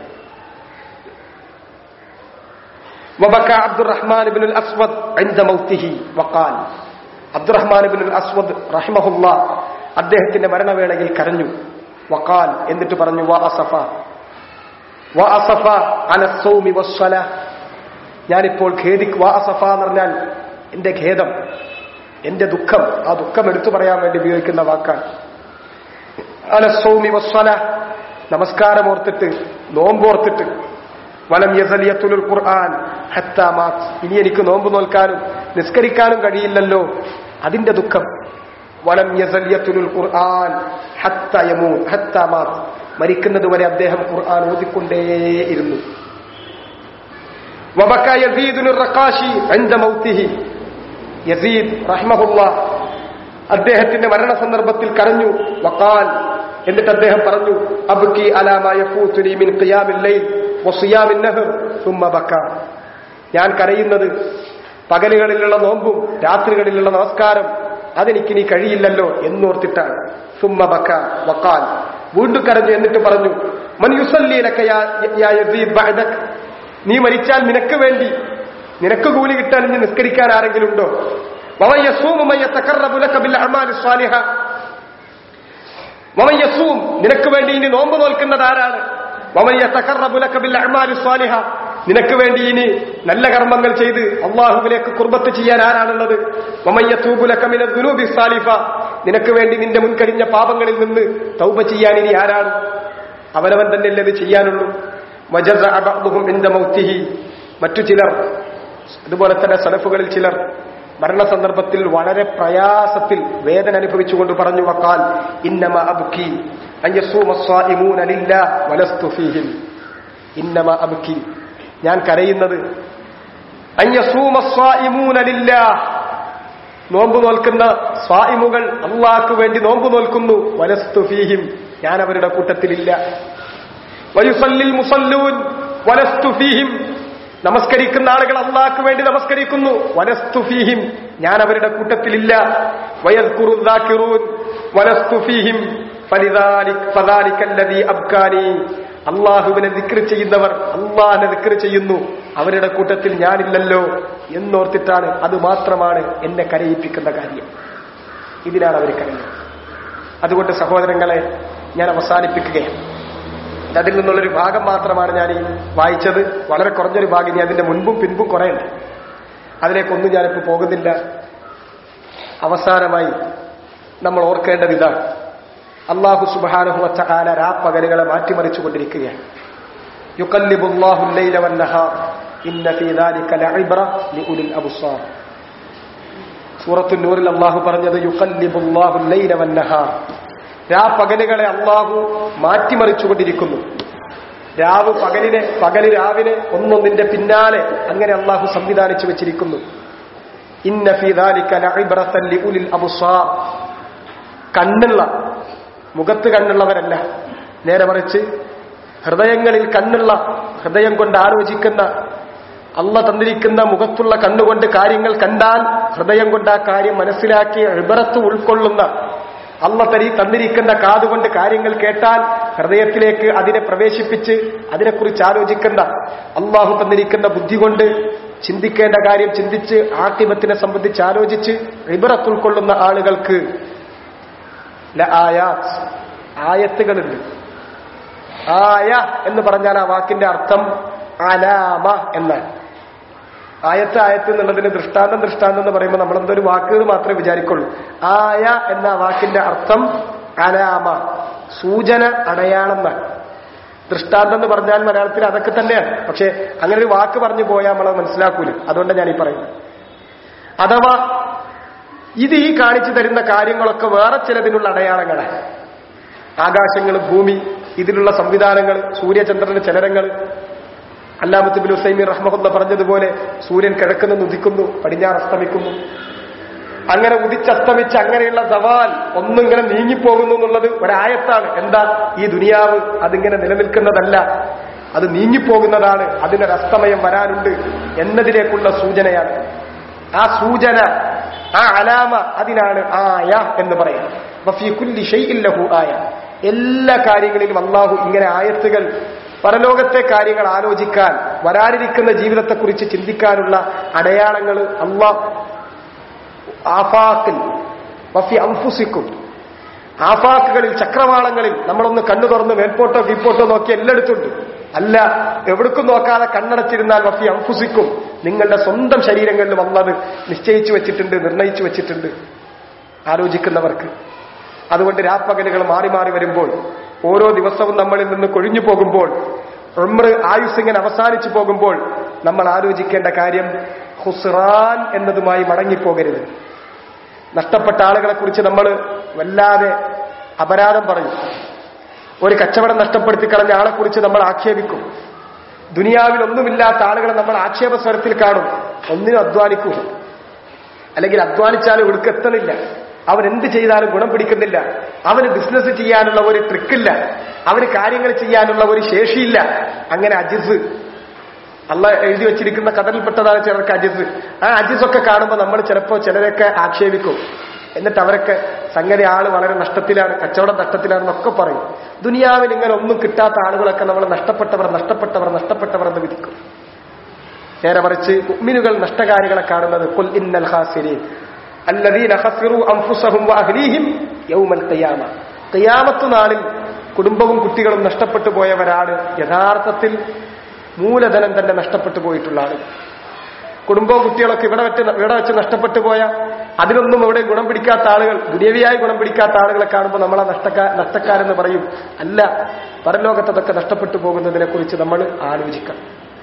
وبكى عبد الرحمن بن الأسود عند موته وقال عبد الرحمن بن الأسود رحمه الله അദ്ദേഹത്തിന്റെ മരണവേളയിൽ കരഞ്ഞു വക്കാൽ എന്നിട്ട് പറഞ്ഞു വാ അസഫ വാ അസഫ അനസൗമി വസ്വല ഞാനിപ്പോൾ ഖേദിക്ക് വാ അസഫ എന്ന് പറഞ്ഞാൽ എന്റെ ഖേദം എന്റെ ദുഃഖം ആ ദുഃഖം എടുത്തു പറയാൻ വേണ്ടി ഉപയോഗിക്കുന്ന വാക്കാണ് അനസൗമി വസ്വല നമസ്കാരം ഓർത്തിട്ട് നോമ്പോർത്തിട്ട് വലം യസലിയത്തുൽ ഖുർആൻ ഹത്താ മാത് ഇനി എനിക്ക് നോമ്പ് നോൽക്കാനും നിസ്കരിക്കാനും കഴിയില്ലല്ലോ അതിന്റെ ദുഃഖം വലം യസലിയത്തുൽ ഖുർആൻ ഹത്താ യമൂ ഹത്താ മാത് മരിക്കുന്നത് വരെ അദ്ദേഹം ഖുർആൻ ഓതിക്കൊണ്ടേയിരുന്നു وبكى يزيد الرقاشي عند موته യസീദ് റഹ്മഹുള്ള അദ്ദേഹത്തിന്റെ മരണ സന്ദർഭത്തിൽ കരഞ്ഞു വക്കാൽ എന്നിട്ട് അദ്ദേഹം പറഞ്ഞു അബ്കി അലാമായ മിൻ ഖിയാമിൽ ലൈൽ വസിയാമിൻ നഹർ സുമ്മ ബക്ക ഞാൻ കരയുന്നത് പകലുകളിലുള്ള നോമ്പും രാത്രികളിലുള്ള നമസ്കാരം അതെനിക്കിനി കഴിയില്ലല്ലോ എന്നോർത്തിട്ടാണ് സുമ്മ ബക്ക വക്കാൽ വീണ്ടും കരഞ്ഞു എന്നിട്ട് പറഞ്ഞു മൻ യുസല്ലീലക യാ- യാ യസീദ് ബഅദക്. നീ മരിച്ചാൽ നിനക്ക് വേണ്ടി നിനക്ക് കൂലി കിട്ടാൻ ഇനി നിസ്കരിക്കാൻ ആരെങ്കിലും ഉണ്ടോ വമൻ യസൂമു മൻ യതഖറബു ലക ബിൽ അഅമാലി സ്വാലിഹ വമൻ യസൂം നിനക്ക് വേണ്ടി ഇനി നോമ്പ് നോൽക്കുന്നത് ആരാണ് വമൻ യതഖറബു ലക ബിൽ അഅമാലി സ്വാലിഹ നിനക്ക് വേണ്ടി ഇനി നല്ല കർമ്മങ്ങൾ ചെയ്ത് അള്ളാഹുവിലേക്ക് കുർബത്ത് ചെയ്യാൻ ആരാണുള്ളത് വമൻ യതൂബു ലക മിന ദുനൂബി സാലിഫ നിനക്ക് വേണ്ടി നിന്റെ മുൻകഴിഞ്ഞ പാപങ്ങളിൽ നിന്ന് തൗബ ചെയ്യാൻ ഇനി ആരാണ് അവനവൻ തന്നെയല്ലേ ഇത് ചെയ്യാനുള്ളൂ വജസ ബഅ്ദുഹും ഇൻദ മൗത്തിഹി മറ്റു ചിലർ അതുപോലെ തന്നെ സലഫുകളിൽ ചിലർ മരണസന്ദർഭത്തിൽ വളരെ പ്രയാസത്തിൽ വേദന അനുഭവിച്ചുകൊണ്ട് പറഞ്ഞു വക്കാൽ ഇന്നമ അബ്കി അൻ യസൂമ സ്വാഇമൂന ലില്ലാഹ് വലസ്തു ഫീഹിം ഇന്നമ അബ്കി ഞാൻ കരയുന്നത് അൻ യസൂമ സ്വാഇമൂന ലില്ലാഹ് നോമ്പ് നോൽക്കുന്ന സ്വായിമുകൾ അള്ളാഹ്ക്ക് വേണ്ടി നോമ്പ് നോൽക്കുന്നു വലസ്തു ഫീഹിം ഞാൻ അവരുടെ കൂട്ടത്തിലില്ല വയുസല്ലിൽ മുസല്ലൂൻ വലസ്തു ഫീഹിം നമസ്കരിക്കുന്ന ആളുകൾ അള്ളാഹ്ക്ക് വേണ്ടി നമസ്കരിക്കുന്നു വലസ്തു ഫീഹിം ഞാൻ അവരുടെ കൂട്ടത്തിലില്ല വയസ്കുറു ദാക്കിറൂൻ വലസ്തു ഫീഹിം ഫലിദാലിക് ഫദാലിക്കല്ലദീ അബ്കാനി അള്ളാഹുവിനെ ദിക്ർ ചെയ്യുന്നവർ അള്ളാഹിനെ ദിക്ർ ചെയ്യുന്നു അവരുടെ കൂട്ടത്തിൽ ഞാനില്ലല്ലോ എന്നോർത്തിട്ടാണ് അത് മാത്രമാണ് എന്നെ കരയിപ്പിക്കുന്ന കാര്യം ഇതിനാണ് അവർ കരയുന്നത് അതുകൊണ്ട് സഹോദരങ്ങളെ ഞാൻ അവസാനിപ്പിക്കുകയാണ് അതിൽ നിന്നുള്ളൊരു ഭാഗം മാത്രമാണ് ഞാൻ ഈ വായിച്ചത് വളരെ കുറഞ്ഞൊരു ഭാഗം ഇനി അതിന്റെ മുൻപും പിൻപും കുറയുണ്ട് അതിലേക്കൊന്നും ഞാനിപ്പോൾ പോകുന്നില്ല അവസാനമായി നമ്മൾ ഓർക്കേണ്ടത് ഇതാണ് അള്ളാഹു സുബാനുഹുവച്ച ആല രാപ്പകലുകളെ മാറ്റിമറിച്ചു കൊണ്ടിരിക്കുകയാണ് യുക്കല്ലിബുല്ലാഹു ലൈല വന്നഹാർ ഇന്ന ഫീ ദാലിക ലഇബ്ര ലിഉലിൽ അബ്സാർ സൂറത്തുൽ നൂറിൽ അള്ളാഹു പറഞ്ഞത് യുക്കല്ലിബുല്ലാഹു ലൈല വന്നഹാർ രാപ്പകലുകളെ അള്ളാഹു മാറ്റിമറിച്ചുകൊണ്ടിരിക്കുന്നു രാവ് പകലിനെ പകല് രാവിലെ ഒന്നൊന്നിന്റെ പിന്നാലെ അങ്ങനെ അള്ളാഹു സംവിധാനിച്ചു വെച്ചിരിക്കുന്നു ഇന്ന ഫീ ദാലിക ലഇബ്രത്തൻ ലിഉലിൽ അബ്സാർ കണ്ണുള്ള മുഖത്ത് കണ്ണുള്ളവരല്ല നേരെ മറിച്ച് ഹൃദയങ്ങളിൽ കണ്ണുള്ള ഹൃദയം കൊണ്ട് ആലോചിക്കുന്ന അള്ള തന്നിരിക്കുന്ന മുഖത്തുള്ള കണ്ണുകൊണ്ട് കാര്യങ്ങൾ കണ്ടാൽ ഹൃദയം കൊണ്ട് ആ കാര്യം മനസ്സിലാക്കി എഴുബറത്ത് ഉൾക്കൊള്ളുന്ന അള്ള തരി തന്നിരിക്കുന്ന കാതുകൊണ്ട് കാര്യങ്ങൾ കേട്ടാൽ ഹൃദയത്തിലേക്ക് അതിനെ പ്രവേശിപ്പിച്ച് അതിനെക്കുറിച്ച് ആലോചിക്കുന്ന അള്ളാഹു തന്നിരിക്കുന്ന ബുദ്ധി കൊണ്ട് ചിന്തിക്കേണ്ട കാര്യം ചിന്തിച്ച് ആട്ടിബത്തിനെ സംബന്ധിച്ച് ആലോചിച്ച് ഇബറത്ത് ഉൾക്കൊള്ളുന്ന ആളുകൾക്ക് ആയാത്ത് ആയത്തുകളുണ്ട് ആയ എന്ന് പറഞ്ഞാൽ ആ വാക്കിന്റെ അർത്ഥം അലാമ എന്നാണ് ആയത്ത് ആയത്ത് എന്നുള്ളതിന് ദൃഷ്ടാന്തം ദൃഷ്ടാന്തം എന്ന് പറയുമ്പോൾ നമ്മൾ എന്തൊരു വാക്കുകൾ മാത്രമേ വിചാരിക്കുള്ളൂ ആയ എന്ന ആ വാക്കിന്റെ അർത്ഥം അലാമ സൂചന അടയാളം എന്നാണ് ദൃഷ്ടാന്തം എന്ന് പറഞ്ഞാൽ മലയാളത്തിൽ അതൊക്കെ തന്നെയാണ് പക്ഷെ അങ്ങനെ ഒരു വാക്ക് പറഞ്ഞു പോയാൽ നമ്മളത് മനസ്സിലാക്കൂല അതുകൊണ്ടാണ് ഞാൻ ഈ പറയുന്നത് അഥവാ ഇത് ഈ കാണിച്ചു തരുന്ന കാര്യങ്ങളൊക്കെ വേറെ ചിലതിനുള്ള അടയാളങ്ങളാണ് ആകാശങ്ങൾ ഭൂമി ഇതിലുള്ള സംവിധാനങ്ങൾ സൂര്യചന്ദ്രന്റെ ചലനങ്ങൾ അല്ലാമത്ത് ബിൻ ഹുസൈമി റഹ്മഹുല്ല പറഞ്ഞതുപോലെ സൂര്യൻ കിഴക്കുനിന്ന് ഉദിക്കുന്നു പടിഞ്ഞാറ് അസ്തമിക്കുന്നു അങ്ങനെ ഉദിച്ചസ്തമിച്ച് അങ്ങനെയുള്ള സവാൽ ഒന്നിങ്ങനെ നീങ്ങിപ്പോകുന്നു എന്നുള്ളത് ഒരായത്താണ് എന്താ ഈ ദുനിയാവ് അതിങ്ങനെ നിലനിൽക്കുന്നതല്ല അത് നീങ്ങിപ്പോകുന്നതാണ് അതിനൊരു അസ്തമയം വരാനുണ്ട് എന്നതിലേക്കുള്ള സൂചനയാണ് ആ സൂചന ആ അലാമ അതിനാണ് ആയ എന്ന് പറയുന്നത് വഫീ കുല്ലി ഷൈഇൻ ലഹു ആയ എല്ലാ കാര്യങ്ങളിലും അള്ളാഹു ഇങ്ങനെ ആയത്തുകൾ പരലോകത്തെ കാര്യങ്ങൾ ആലോചിക്കാൻ വരാനിരിക്കുന്ന ജീവിതത്തെക്കുറിച്ച് ചിന്തിക്കാനുള്ള അടയാളങ്ങൾ അള്ളാഹ് ആഫാക്കിൽ വഫി അംഫുസിക്കും ആഫാക്കുകളിൽ ചക്രവാളങ്ങളിൽ നമ്മളൊന്ന് കണ്ണു തുറന്ന് മേൽപോട്ടോ കീപ്പോട്ടോ നോക്കി എല്ലായിടത്തുണ്ട് അല്ല എവിടേക്കും നോക്കാതെ കണ്ണടച്ചിരുന്നാൽ വഫി അംഫുസിക്കും നിങ്ങളുടെ സ്വന്തം ശരീരങ്ങളിൽ വന്നത് നിശ്ചയിച്ചു വെച്ചിട്ടുണ്ട് നിർണയിച്ചു വെച്ചിട്ടുണ്ട് ആലോചിക്കുന്നവർക്ക് അതുകൊണ്ട് രാപ്പകലുകൾ മാറി മാറി വരുമ്പോൾ ഓരോ ദിവസവും നമ്മളിൽ നിന്ന് കൊഴിഞ്ഞു പോകുമ്പോൾ ഉമ്ര ആയുസ് ഇങ്ങനെ അവസാനിച്ചു പോകുമ്പോൾ നമ്മൾ ആലോചിക്കേണ്ട കാര്യം ഹുസ്റാൻ എന്നതുമായി മടങ്ങിപ്പോകരുത് നഷ്ടപ്പെട്ട ആളുകളെ കുറിച്ച് നമ്മൾ വല്ലാതെ അപരാധം പറയും ഒരു കച്ചവടം നഷ്ടപ്പെടുത്തി കളഞ്ഞ ആളെക്കുറിച്ച് നമ്മൾ ആക്ഷേപിക്കും ദുനിയാവിൽ ഒന്നുമില്ലാത്ത ആളുകളെ നമ്മൾ ആക്ഷേപ സ്വരത്തിൽ കാണും ഒന്നിനും അധ്വാനിക്കൂ അല്ലെങ്കിൽ അധ്വാനിച്ചാലും ഇവിടുക്കെത്തണില്ല അവൻ എന്ത് ചെയ്താലും ഗുണം പിടിക്കുന്നില്ല അവന് ബിസിനസ് ചെയ്യാനുള്ള ഒരു ട്രിക്കില്ല അവന് കാര്യങ്ങൾ ചെയ്യാനുള്ള ഒരു ശേഷിയില്ല അങ്ങനെ അജിസ് അല്ല എഴുതി വെച്ചിരിക്കുന്ന കടലിൽപ്പെട്ടതാണ് ചിലർക്ക് അജിസ് ആ അജിസൊക്കെ കാണുമ്പോൾ നമ്മൾ ചിലപ്പോൾ ചിലരൊക്കെ ആക്ഷേപിക്കും എന്നിട്ട് അവരൊക്കെ സംഗതി ആള് വളരെ നഷ്ടത്തിലാണ് കച്ചവടം നഷ്ടത്തിലാണെന്നൊക്കെ പറയും ദുനിയാവിൽ ഇങ്ങനെ ഒന്നും കിട്ടാത്ത ആളുകളൊക്കെ നമ്മൾ നഷ്ടപ്പെട്ടവർ നഷ്ടപ്പെട്ടവർ നഷ്ടപ്പെട്ടവർ എന്ന് വിധിക്കും നേരെ മറിച്ച് മുഅ്മിനുകൾ നഷ്ടകാരികളെ കാണുന്നത് കുൽ ഇന്നൽ ഖാസിരീൻ അല്ലദീന ഖസിറു അൻഫുസഹും വഅഹ്ലീഹിം യൗമൽ ഖിയാമ ഖിയാമത്ത് നാളിൽ കുടുംബവും കുട്ടികളും നഷ്ടപ്പെട്ടു പോയവരാണ് യഥാർത്ഥത്തിൽ മൂലധനം തന്നെ നഷ്ടപ്പെട്ടു പോയിട്ടുള്ള ആളുകൾ കുടുംബവും കുട്ടികളൊക്കെ ഇവിടെ വെച്ച് ഇവിടെ വെച്ച് നഷ്ടപ്പെട്ടു പോയ അതിനൊന്നും ഇവിടെ ഗുണം പിടിക്കാത്ത ആളുകൾ ദുര്യവിയായി ഗുണം പിടിക്കാത്ത ആളുകളെ കാണുമ്പോൾ നമ്മളെ നഷ്ടക്കാ നഷ്ടക്കാരെന്ന് പറയും അല്ല പരലോകത്തതൊക്കെ നഷ്ടപ്പെട്ടു പോകുന്നതിനെ കുറിച്ച് നമ്മൾ ആലോചിക്കണം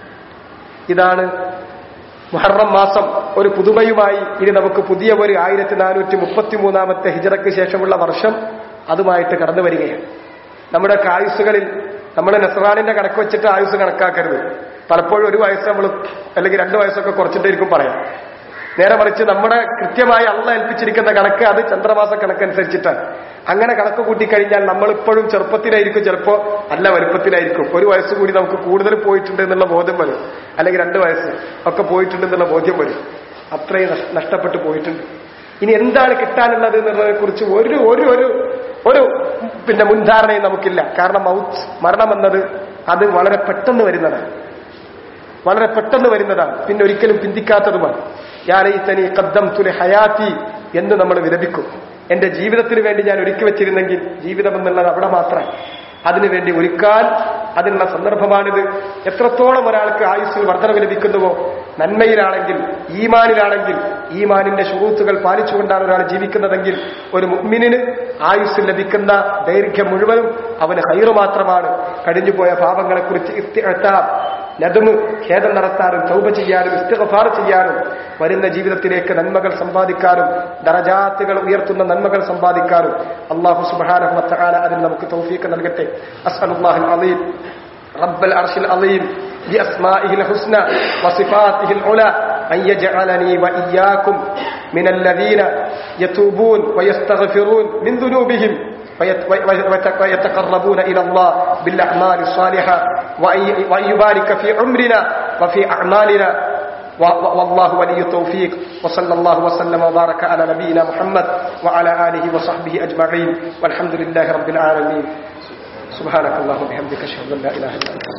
ഇതാണ് മുഹറം മാസം ഒരു പുതുമയുമായി ഇനി നമുക്ക് പുതിയ ഒരു ആയിരത്തി നാനൂറ്റി മുപ്പത്തി മൂന്നാമത്തെ ഹിജറയ്ക്ക് ശേഷമുള്ള വർഷം അതുമായിട്ട് കടന്നു വരികയാണ് നമ്മുടെ ആയുസ്സുകളിൽ നമ്മൾ നസ്രാനിന്റെ കണക്ക് വെച്ചിട്ട് ആയുസ് കണക്കാക്കരുത് പലപ്പോഴും ഒരു വയസ്സ് നമ്മൾ അല്ലെങ്കിൽ രണ്ട് വയസ്സൊക്കെ കുറച്ചിട്ടായിരിക്കും പറയാം നേരെ മറിച്ച് നമ്മുടെ കൃത്യമായി അള്ള ഏൽപ്പിച്ചിരിക്കുന്ന കണക്ക് അത് ചന്ദ്രമാസ കണക്കനുസരിച്ചിട്ടാണ് അങ്ങനെ കണക്ക് കൂട്ടിക്കഴിഞ്ഞാൽ നമ്മളിപ്പോഴും ചെറുപ്പത്തിലായിരിക്കും ചിലപ്പോ നല്ല വലുപ്പത്തിലായിരിക്കും ഒരു വയസ്സ് കൂടി നമുക്ക് കൂടുതൽ പോയിട്ടുണ്ട് എന്നുള്ള ബോധ്യം വരും അല്ലെങ്കിൽ രണ്ട് വയസ്സ് ഒക്കെ പോയിട്ടുണ്ട് എന്നുള്ള ബോധ്യം വരും അത്രയും നഷ്- നഷ്ടപ്പെട്ടു പോയിട്ടുണ്ട് ഇനി എന്താണ് കിട്ടാനുള്ളത് എന്നുള്ളതിനെ കുറിച്ച് ഒരു ഒരു ഒരു ഒരു പിന്നെ മുൻധാരണയും നമുക്കില്ല കാരണം മൗത്ത് മരണം എന്നത് അത് വളരെ പെട്ടെന്ന് വരുന്നതാണ് വളരെ പെട്ടെന്ന് വരുന്നതാണ് പിന്നെ ഒരിക്കലും പിന്തിക്കാത്തതുമാണ് യാലൈത്തനി കദ്ദം തുലെ ഹയാത്തി എന്ന് നമ്മൾ വിലപിക്കും എന്റെ ജീവിതത്തിന് വേണ്ടി ഞാൻ ഒരുക്കി വെച്ചിരുന്നെങ്കിൽ ജീവിതം എന്നുള്ളത് അവിടെ മാത്രം അതിനുവേണ്ടി ഒരുക്കാൻ അതിനുള്ള സന്ദർഭമാണിത് എത്രത്തോളം ഒരാൾക്ക് ആയുസ്സിൽ വർധനവ് ലഭിക്കുന്നുവോ നന്മയിലാണെങ്കിൽ ഈമാനിലാണെങ്കിൽ ഈമാനിന്റെ ഷുറൂത്തുകൾ പാലിച്ചുകൊണ്ടാണ് ഒരാൾ ജീവിക്കുന്നതെങ്കിൽ ഒരു മുഅ്മിനിന് ആയുസ്സിൽ ലഭിക്കുന്ന ദൈർഘ്യം മുഴുവനും അവന് ഹൈറ് മാത്രമാണ് കഴിഞ്ഞുപോയ പാപങ്ങളെക്കുറിച്ച് ഇസ്തിഅത്താബ് നദമ് ഖേദം നടത്താനും തൗബ ചെയ്യാനും ഇസ്തിഗഫാർ ചെയ്യാനും വരുന്ന ജീവിതത്തിലേക്ക് നന്മകൾ സമ്പാദിക്കാനും ദറജാത്തുകൾ ഉയർത്തുന്ന നന്മകൾ സമ്പാദിക്കാനും അള്ളാഹു സുബ്ഹാനഹു വതആല അതിന് നമുക്ക് തൗഫീഖ് നൽകട്ടെ അസ്അലുല്ലാഹിൽ അലീം رب العرش العظيم بأسمائه الحسنى وصفاته العلى أن يجعلني وإياكم من الذين يتوبون ويستغفرون من ذنوبهم ويت- ويت- ويتقربون إلى الله بالأعمال الصالحة وأن- وأن يبارك في عمرنا وفي أعمالنا و- و- والله ولي التوفيق وصلى الله وسلم وبارك على نبينا محمد وعلى آله وصحبه أجمعين والحمد لله رب العالمين سبحانك اللهم وبحمدك اشهد ان لا اله الا انت